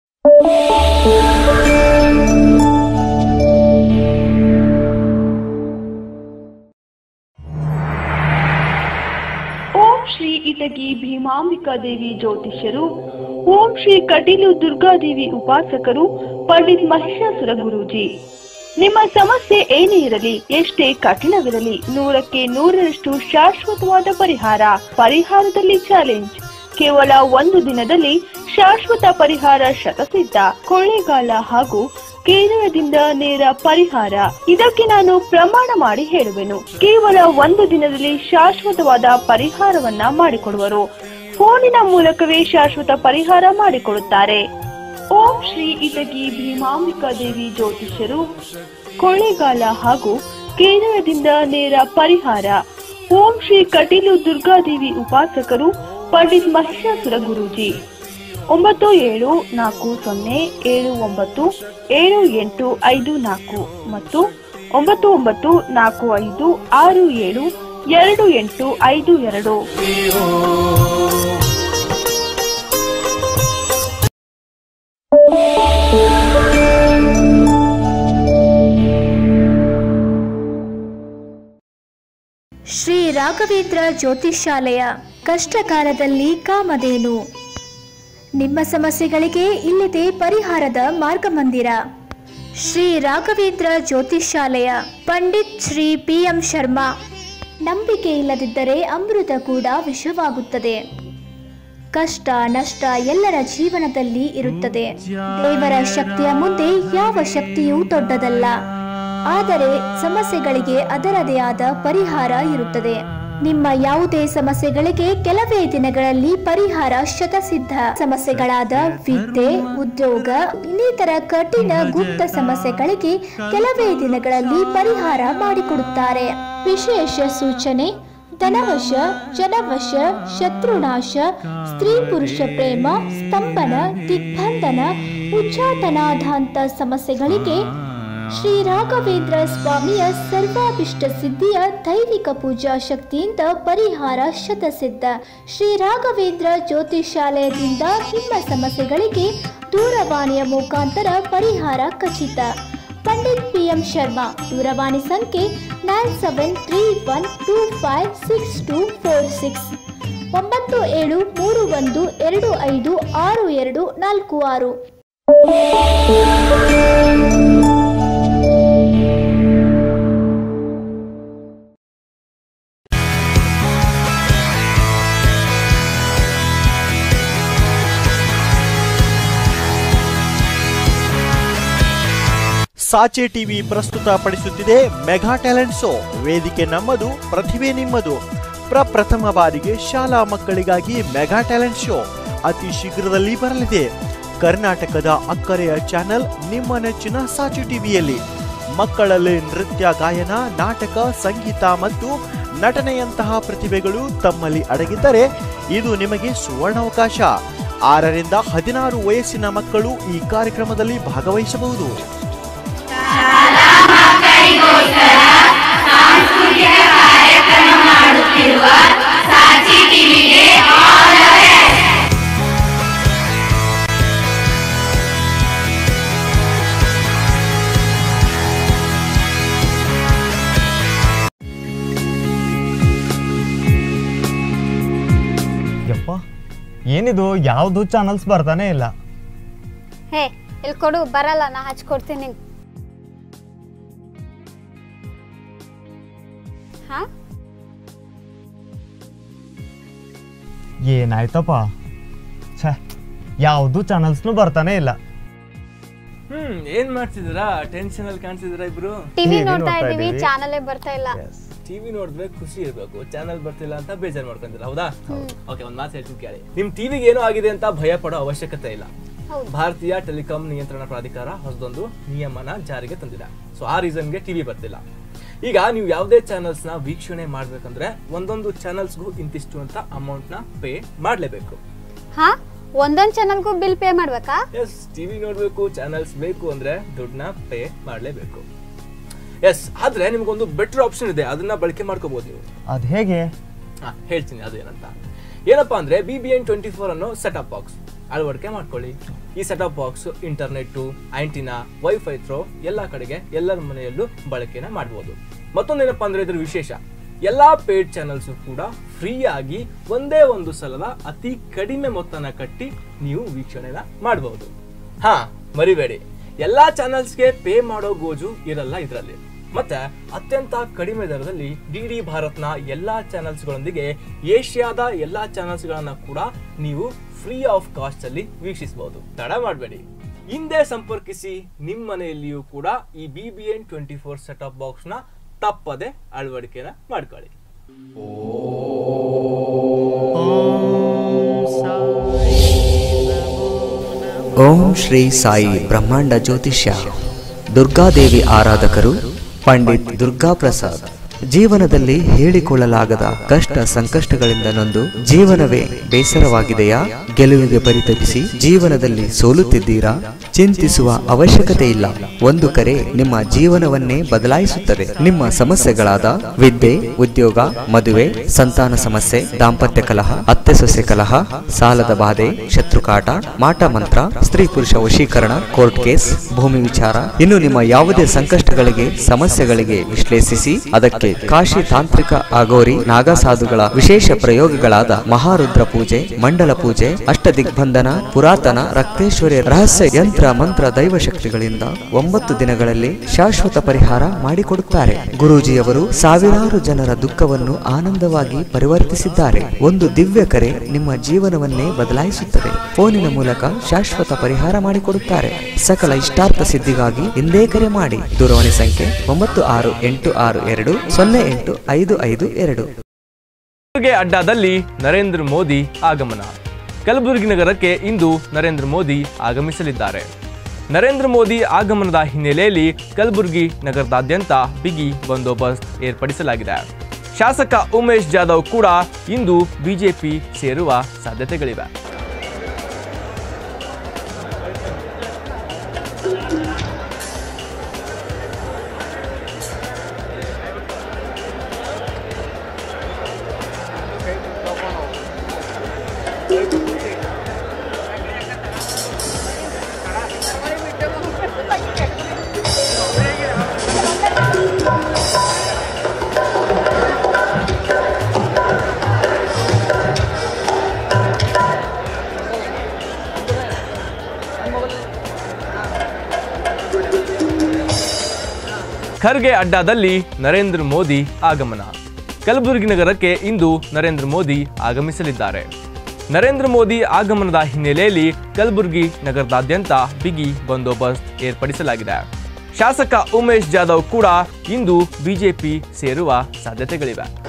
ಓಂ ಶ್ರೀ ಇಟಗಿ ಭೀಮಾಂಬಿಕಾ ದೇವಿ ಜ್ಯೋತಿಷ್ಯರು ಓಂ ಶ್ರೀ ಕಟೀಲು ದುರ್ಗಾದೇವಿ ಉಪಾಸಕರು ಪಂಡಿತ್ ಮಹಿಷಾಸುರ ಗುರೂಜಿ ನಿಮ್ಮ ಸಮಸ್ಯೆ ಏನೇ ಇರಲಿ ಎಷ್ಟೇ ಕಠಿಣವಿರಲಿ ನೂರಕ್ಕೆ ನೂರರಷ್ಟು ಶಾಶ್ವತವಾದ ಪರಿಹಾರ ಪರಿಹಾರದಲ್ಲಿ ಚಾಲೆಂಜ್ ಕೇವಲ ಒಂದು ದಿನದಲ್ಲಿ ಶಾಶ್ವತ ಪರಿಹಾರ ಶತಸಿದ್ಧ ಕೊಳ್ಳೇಗಾಲ ಹಾಗೂ ಕೇರಳದಿಂದ ನೇರ ಪರಿಹಾರ ಇದಕ್ಕೆ ನಾನು ಪ್ರಮಾಣ ಮಾಡಿ ಹೇಳುವೆನು ಕೇವಲ ಒಂದು ದಿನದಲ್ಲಿ ಶಾಶ್ವತವಾದ ಪರಿಹಾರವನ್ನ ಮಾಡಿಕೊಡುವರು ಫೋನಿನ ಮೂಲಕವೇ ಶಾಶ್ವತ ಪರಿಹಾರ ಮಾಡಿಕೊಡುತ್ತಾರೆ ಓಂ ಶ್ರೀ ಇಟಗಿ ಭೀಮಾಂಬಿಕಾ ದೇವಿ ಜ್ಯೋತಿಷ್ಯರು ಕೊಳ್ಳೇಗಾಲ ಹಾಗೂ ಕೇರಳದಿಂದ ನೇರ ಪರಿಹಾರ ಓಂ ಶ್ರೀ ಕಟೀಲು ದುರ್ಗಾದೇವಿ ಉಪಾಸಕರು ಪಂಡಿತ್ ಮಹಿಷಾಸುರ ಗುರೂಜಿ ಒಂಬತ್ತು ಏಳು ನಾಲ್ಕು ಸೊನ್ನೆ ಏಳು ಒಂಬತ್ತು ಏಳು ಎಂಟು ಐದು ನಾಲ್ಕು ಮತ್ತು ಒಂಬತ್ತು ಒಂಬತ್ತು ನಾಲ್ಕು ಐದು ಆರು ಏಳು ಎರಡು ಎಂಟು ಐದು ಎರಡು ಶ್ರೀ ರಾಘವೇಂದ್ರ ಜ್ಯೋತಿಷ್ಯಾಲಯ ಕಷ್ಟಕಾಲದಲ್ಲಿ ಕಾಮಧೇನು ನಿಮ್ಮ ಸಮಸ್ಯೆಗಳಿಗೆ ಇಲ್ಲಿದೆ ಪರಿಹಾರದ ಮಾರ್ಗಮಂದಿರ ಶ್ರೀ ರಾಘವೇಂದ್ರ ಜ್ಯೋತಿಷ್ಯಾಲಯ ಪಂಡಿತ್ ಶ್ರೀ ಪಿ ಎಂ ಶರ್ಮಾ ನಂಬಿಕೆ ಇಲ್ಲದಿದ್ದರೆ ಅಮೃತ ಕೂಡ ವಿಷವಾಗುತ್ತದೆ ಕಷ್ಟ ನಷ್ಟ ಎಲ್ಲರ ಜೀವನದಲ್ಲಿ ಇರುತ್ತದೆ ದೇವರ ಶಕ್ತಿಯ ಮುಂದೆ ಯಾವ ಶಕ್ತಿಯೂ ದೊಡ್ಡದಲ್ಲ ಆದರೆ ಸಮಸ್ಯೆಗಳಿಗೆ ಅದರದೇ ಆದ ಪರಿಹಾರ ಇರುತ್ತದೆ ನಿಮ್ಮ ಯಾವುದೇ ಸಮಸ್ಯೆಗಳಿಗೆ ಕೆಲವೇ ದಿನಗಳಲ್ಲಿ ಪರಿಹಾರ ಶತಸಿದ್ಧ ಸಮಸ್ಯೆಗಳಾದ ವಿದ್ಯೆ ಉದ್ಯೋಗ ಇನ್ನಿತರ ಕಠಿಣ ಗುಪ್ತ ಸಮಸ್ಯೆಗಳಿಗೆ ಕೆಲವೇ ದಿನಗಳಲ್ಲಿ ಪರಿಹಾರ ಮಾಡಿಕೊಡುತ್ತಾರೆ ವಿಶೇಷ ಸೂಚನೆ ಧನವಶ ಜನವಶ ಶತ್ರುನಾಶ ಸ್ತ್ರೀ ಪುರುಷ ಪ್ರೇಮ ಸ್ತಂಭನ ದಿಗ್ಬಂಧನ ಉಚ್ಚಾಟನಾಧಾಂತ ಸಮಸ್ಯೆಗಳಿಗೆ ಶ್ರೀ ರಾಘವೇಂದ್ರ ಸ್ವಾಮಿಯ ಸರ್ವಾಭಿಷ್ಟ ಸಿದ್ಧಿಯ ದೈವಿಕ ಪೂಜಾ ಶಕ್ತಿಯಿಂದ ಪರಿಹಾರ ಶತಸಿದ್ಧ ಶ್ರೀ ರಾಘವೇಂದ್ರ ಜ್ಯೋತಿಷಾಲಯದಿಂದ ನಿಮ್ಮ ಸಮಸ್ಯೆಗಳಿಗೆ ದೂರವಾಣಿಯ ಮುಖಾಂತರ ಪರಿಹಾರ ಖಚಿತ ಪಂಡಿತ್ ಪಿ ಎಂ ಶರ್ಮಾ ದೂರವಾಣಿ ಸಂಖ್ಯೆ nine seven three one two five six two four six ಒಂಬತ್ತು ಏಳು ಮೂರು ಒಂದು ಎರಡು ಐದು ಆರು ಎರಡು ನಾಲ್ಕು ಆರು ಸಾಚೆ ಟಿವಿ ಪ್ರಸ್ತುತ ಪಡಿಸುತ್ತಿದೆ ಮೆಗಾ ಟ್ಯಾಲೆಂಟ್ ಶೋ ವೇದಿಕೆ ನಮ್ಮದು ಪ್ರತಿಭೆ ನಿಮ್ಮದು ಪ್ರಪ್ರಥಮ ಬಾರಿಗೆ ಶಾಲಾ ಮಕ್ಕಳಿಗಾಗಿ ಮೆಗಾ ಟ್ಯಾಲೆಂಟ್ ಶೋ ಅತಿ ಶೀಘ್ರದಲ್ಲಿ ಬರಲಿದೆ ಕರ್ನಾಟಕದ ಅಕ್ಕರೆಯ ಚಾನೆಲ್ ನಿಮ್ಮ ನೆಚ್ಚಿನ ಸಾಚೆ ಟಿವಿಯಲ್ಲಿ ಮಕ್ಕಳಲ್ಲಿ ನೃತ್ಯ ಗಾಯನ ನಾಟಕ ಸಂಗೀತ ಮತ್ತು ನಟನೆಯಂತಹ ಪ್ರತಿಭೆಗಳು ತಮ್ಮಲ್ಲಿ ಅಡಗಿದ್ದರೆ ಇದು ನಿಮಗೆ ಸುವರ್ಣಾವಕಾಶ ಆರರಿಂದ ಹದಿನಾರು ವಯಸ್ಸಿನ ಮಕ್ಕಳು ಈ ಕಾರ್ಯಕ್ರಮದಲ್ಲಿ ಭಾಗವಹಿಸಬಹುದು ಯಪ್ಪ ಏನಿದು ಯಾವುದು ಚಾನಲ್ಸ್ ಬರ್ತಾನೆ ಇಲ್ಲ ಹೇ ಇಲ್ಲಿ ಕೊಡು ಬರಲ್ಲ ನಾ ಹಚ್ಕೊಡ್ತೀನಿ ನಿಂಗೆ ಹಾ ಏನಾಯ್ತಪ್ಪ ಛೇ ಯಾವುದು ಚಾನಲ್ಸ್ನು ಬರ್ತಾನೆ ಇಲ್ಲ ಹ್ಮ್ ಏನ್ ಮಾಡ್ತಿದ್ದೀರಾ ಟೆನ್ಷನ್ ಅಲ್ಲಿ ಕಾಣ್ತಿದ್ದೀರಾ ಇಬ್ರು ಟಿವಿ ನೋಡ್ತಾ ಇದೀವಿ ಚಾನಲೇ ಬರ್ತಾ ಇಲ್ಲ ಟಿವಿ ನೋಡಿದ್ರೆ ಖುಷಿ ಇರ್ಬೇಕು ಚಾನಲ್ ಬರ್ತಿಲ್ಲ ಅಂತ ಬೇಜಾರ್ ಮಾಡ್ಕೊಂತೀರ ಹೌದಾ ಓಕೆ ಒಂದ್ ಮಾತು ಹೇಳ್ತೀನಿ ಕೇಳಿ ನಿಮ್ ಟಿವಿಗೆ ಏನೋ ಆಗಿದೆ ಅಂತ ಭಯ ಪಡೋ ಅವಶ್ಯಕತೆ ಇಲ್ಲ ಹೌದು. ಭಾರತೀಯ ಟೆಲಿಕಾಂ ನಿಯಂತ್ರಣ ಪ್ರಾಧಿಕಾರ ಹೊಸದೊಂದು ನಿಯಮನ ಜಾರಿಗೆ ತಂದಿದೆ ಸೊ ಆ ರೀಸನ್ಗೆ ಟಿವಿ ಬರ್ತಿಲ್ಲ ಈಗ ನೀವು ಯಾವುದೇ ಚಾನಲ್ಸ್ ನ ವೀಕ್ಷಣೆ ಮಾಡ್ಬೇಕಂದ್ರೆ ಒಂದೊಂದು ಚಾನಲ್ಸ್ಗೂ ಇಂತಿಷ್ಟು ಅಂತ ಅಮೌಂಟ್ ನ ಪೇ ಮಾಡ್ಲೇಬೇಕು ಹಾ ಒಂದೊಂದ್ ಚಾನಲ್ಗೂ ಬಿಲ್ ಪೇ ಮಾಡ್ಬೇಕಾ ಎಸ್ ಟಿವಿ ನೋಡ್ಬೇಕು ಚಾನಲ್ಸ್ ಬೇಕು ಅಂದ್ರೆ ದುಡ್ಡನ್ನ ಪೇ ಮಾಡ್ಲೇಬೇಕು ಎಸ್ ಆದ್ರೆ ನಿಮ್ಗೊಂದು ಬೆಟರ್ ಆಪ್ಷನ್ ಇದೆ ಅದನ್ನ ಬಳಕೆ ಮಾಡ್ಕೋಬಹುದು ನೀವು ಅದು ಹೇಗೆ ಹಾ, ಹೇಳ್ತೀನಿ ಅದು ಏನಂತ ಏನಪ್ಪಾ ಅಂದ್ರೆ B B N twenty four ಅನ್ನೋ ಸೆಟಪ್ ಬಾಕ್ಸ್ ಅಳವಡಿಕೆ ಮಾಡ್ಕೊಳ್ಳಿ ಈ setup box internet antenna wifi through ಎಲ್ಲಾ ಕಡೆಗೆ ಎಲ್ಲರ ಮನೆಯಲ್ಲೂ ಬಳಕೆನ ಮಾಡಬಹುದು ಮತ್ತೊಂದೇನಪ್ಪಾ ಅಂದ್ರೆ ಇದ್ರ ವಿಶೇಷ ಎಲ್ಲಾ ಪೇಡ್ ಚಾನಲ್ಸ್ ಕೂಡ ಫ್ರೀ ಆಗಿ ಒಂದೇ ಒಂದು ಸಲದ ಅತಿ ಕಡಿಮೆ ಮೊತ್ತನ ಕಟ್ಟಿ ನೀವು ವೀಕ್ಷಣೆನ ಮಾಡಬಹುದು ಹಾ ಮರಿಬೇಡಿ ಎಲ್ಲಾ ಚಾನಲ್ಸ್ಗೆ ಪೇ ಮಾಡೋ ಗೋಜು ಇರಲ್ಲ ಇದರಲ್ಲಿ ಮತ್ತೆ ಅತ್ಯಂತ ಕಡಿಮೆ ದರದಲ್ಲಿ ಡಿ ಡಿ ಭಾರತ್ನ ಎಲ್ಲಾ ಚಾನಲ್ಸ್ಗಳೊಂದಿಗೆ ಏಷ್ಯಾದ ಎಲ್ಲಾ ಚಾನಲ್ಸ್ಗಳನ್ನ ಕೂಡ ನೀವು ಫ್ರೀ ಆಫ್ ಕಾಸ್ಟ್ ಅಲ್ಲಿ ವೀಕ್ಷಿಸಬಹುದು ತಡ ಮಾಡಬೇಡಿ ಹಿಂದೆ ಸಂಪರ್ಕಿಸಿ ನಿಮ್ಮ ಮನೆಯಲ್ಲಿಯೂ ಕೂಡ ಈ B B N twenty four setup box ನ ತಪ್ಪದೆ ಅಳವಡಿಕೆನ ಮಾಡ್ಕೊಳ್ಳಿ ಓಂ ಶ್ರೀ ಸಾಯಿ ಬ್ರಹ್ಮಾಂಡ ಜ್ಯೋತಿಷ್ಯ ದುರ್ಗಾದೇವಿ ಆರಾಧಕರು ಪಂಡಿತ್ ದುರ್ಗಾ ಪ್ರಸಾದ್ ಜೀವನದಲ್ಲಿ ಹೇಳಿಕೊಳ್ಳಲಾಗದ ಕಷ್ಟ ಸಂಕಷ್ಟಗಳಿಂದ ನೊಂದು ಜೀವನವೇ ಬೇಸರವಾಗಿದೆಯಾ ಗೆಲುವಿಗೆ ಪರಿತಪಿಸಿ ಜೀವನದಲ್ಲಿ ಸೋಲುತ್ತಿದ್ದೀರಾ ಚಿಂತಿಸುವ ಅವಶ್ಯಕತೆ ಇಲ್ಲ ಒಂದು ಕರೆ ನಿಮ್ಮ ಜೀವನವನ್ನೇ ಬದಲಾಯಿಸುತ್ತದೆ ನಿಮ್ಮ ಸಮಸ್ಯೆಗಳಾದ ವಿದ್ಯೆ ಉದ್ಯೋಗ ಮದುವೆ ಸಂತಾನ ಸಮಸ್ಯೆ ದಾಂಪತ್ಯ ಕಲಹ ಅತ್ತೆ ಸೊಸೆ ಕಲಹ ಸಾಲದ ಬಾಧೆ ಶತ್ರುಕಾಟ ಮಾಟ ಮಂತ್ರ ಸ್ತ್ರೀ ಪುರುಷ ವಶೀಕರಣ ಕೋರ್ಟ್ ಕೇಸ್ ಭೂಮಿ ವಿಚಾರ ಇನ್ನು ನಿಮ್ಮ ಯಾವುದೇ ಸಂಕಷ್ಟಗಳಿಗೆ ಸಮಸ್ಯೆಗಳಿಗೆ ವಿಶ್ಲೇಷಿಸಿ ಅದಕ್ಕೆ ಕಾಶಿ ತಾಂತ್ರಿಕ ಅಗೋರಿ ನಾಗಸಾಧುಗಳ ವಿಶೇಷ ಪ್ರಯೋಗಗಳಾದ ಮಹಾರುದ್ರ ಪೂಜೆ ಮಂಡಲ ಪೂಜೆ ಅಷ್ಟದಿಗ್ಬಂಧನ ಪುರಾತನ ರಕ್ತೇಶ್ವರಿ ರಹಸ್ಯ ಯಂತ್ರ ಮಂತ್ರ ದೈವ ಶಕ್ತಿಗಳಿಂದ ಒಂಬತ್ತು ದಿನಗಳಲ್ಲಿ ಶಾಶ್ವತ ಪರಿಹಾರ ಮಾಡಿಕೊಡುತ್ತಾರೆ ಗುರೂಜಿಯವರು ಸಾವಿರಾರು ಜನರ ದುಃಖವನ್ನು ಆನಂದವಾಗಿ ಪರಿವರ್ತಿಸಿದ್ದಾರೆ ಒಂದು ದಿವ್ಯ ಕರೆ ನಿಮ್ಮ ಜೀವನವನ್ನೇ ಬದಲಾಯಿಸುತ್ತದೆ ಫೋನಿನ ಮೂಲಕ ಶಾಶ್ವತ ಪರಿಹಾರ ಮಾಡಿಕೊಡುತ್ತಾರೆ ಸಕಲ ಇಷ್ಟಾರ್ಥ ಸಿದ್ಧಿಗಾಗಿ ಹಿಂದೆ ಕರೆ ಮಾಡಿ ದೂರವಾಣಿ ಸಂಖ್ಯೆ ಒಂಬತ್ತು ಆರು ಎಂಟು ಆರು ಎರಡು ಸೊನ್ನೆ ಎಂಟು ಐದು ಐದು ಎರಡು ಕಲಬುರಗಿ ಅಡ್ಡಾದಲ್ಲಿ ನರೇಂದ್ರ ಮೋದಿ ಆಗಮನ ಕಲಬುರಗಿ ನಗರಕ್ಕೆ ಇಂದು ನರೇಂದ್ರ ಮೋದಿ ಆಗಮಿಸಲಿದ್ದಾರೆ ನರೇಂದ್ರ ಮೋದಿ ಆಗಮನದ ಹಿನ್ನೆಲೆಯಲ್ಲಿ ಕಲಬುರಗಿ ನಗರದಾದ್ಯಂತ ಬಿಗಿ ಬಂದೋಬಸ್ತ್ ಏರ್ಪಡಿಸಲಾಗಿದೆ ಶಾಸಕ ಉಮೇಶ್ ಜಾಧವ್ ಕೂಡ ಇಂದು ಬಿಜೆಪಿ ಸೇರುವ ಸಾಧ್ಯತೆಗಳಿವೆ ಖರ್ಗೆ ಅಡ್ಡಾದಲ್ಲಿ ನರೇಂದ್ರ ಮೋದಿ ಆಗಮನ ಕಲಬುರಗಿ ನಗರಕ್ಕೆ ಇಂದು ನರೇಂದ್ರ ಮೋದಿ ಆಗಮಿಸಲಿದ್ದಾರೆ ನರೇಂದ್ರ ಮೋದಿ ಆಗಮನದ ಹಿನ್ನೆಲೆಯಲ್ಲಿ ಕಲಬುರಗಿ ನಗರದಾದ್ಯಂತ ಬಿಗಿ ಬಂದೋಬಸ್ತ್ ಏರ್ಪಡಿಸಲಾಗಿದೆ ಶಾಸಕ ಉಮೇಶ್ ಜಾಧವ್ ಕೂಡ ಇಂದು ಬಿಜೆಪಿ ಸೇರುವ ಸಾಧ್ಯತೆಗಳಿವೆ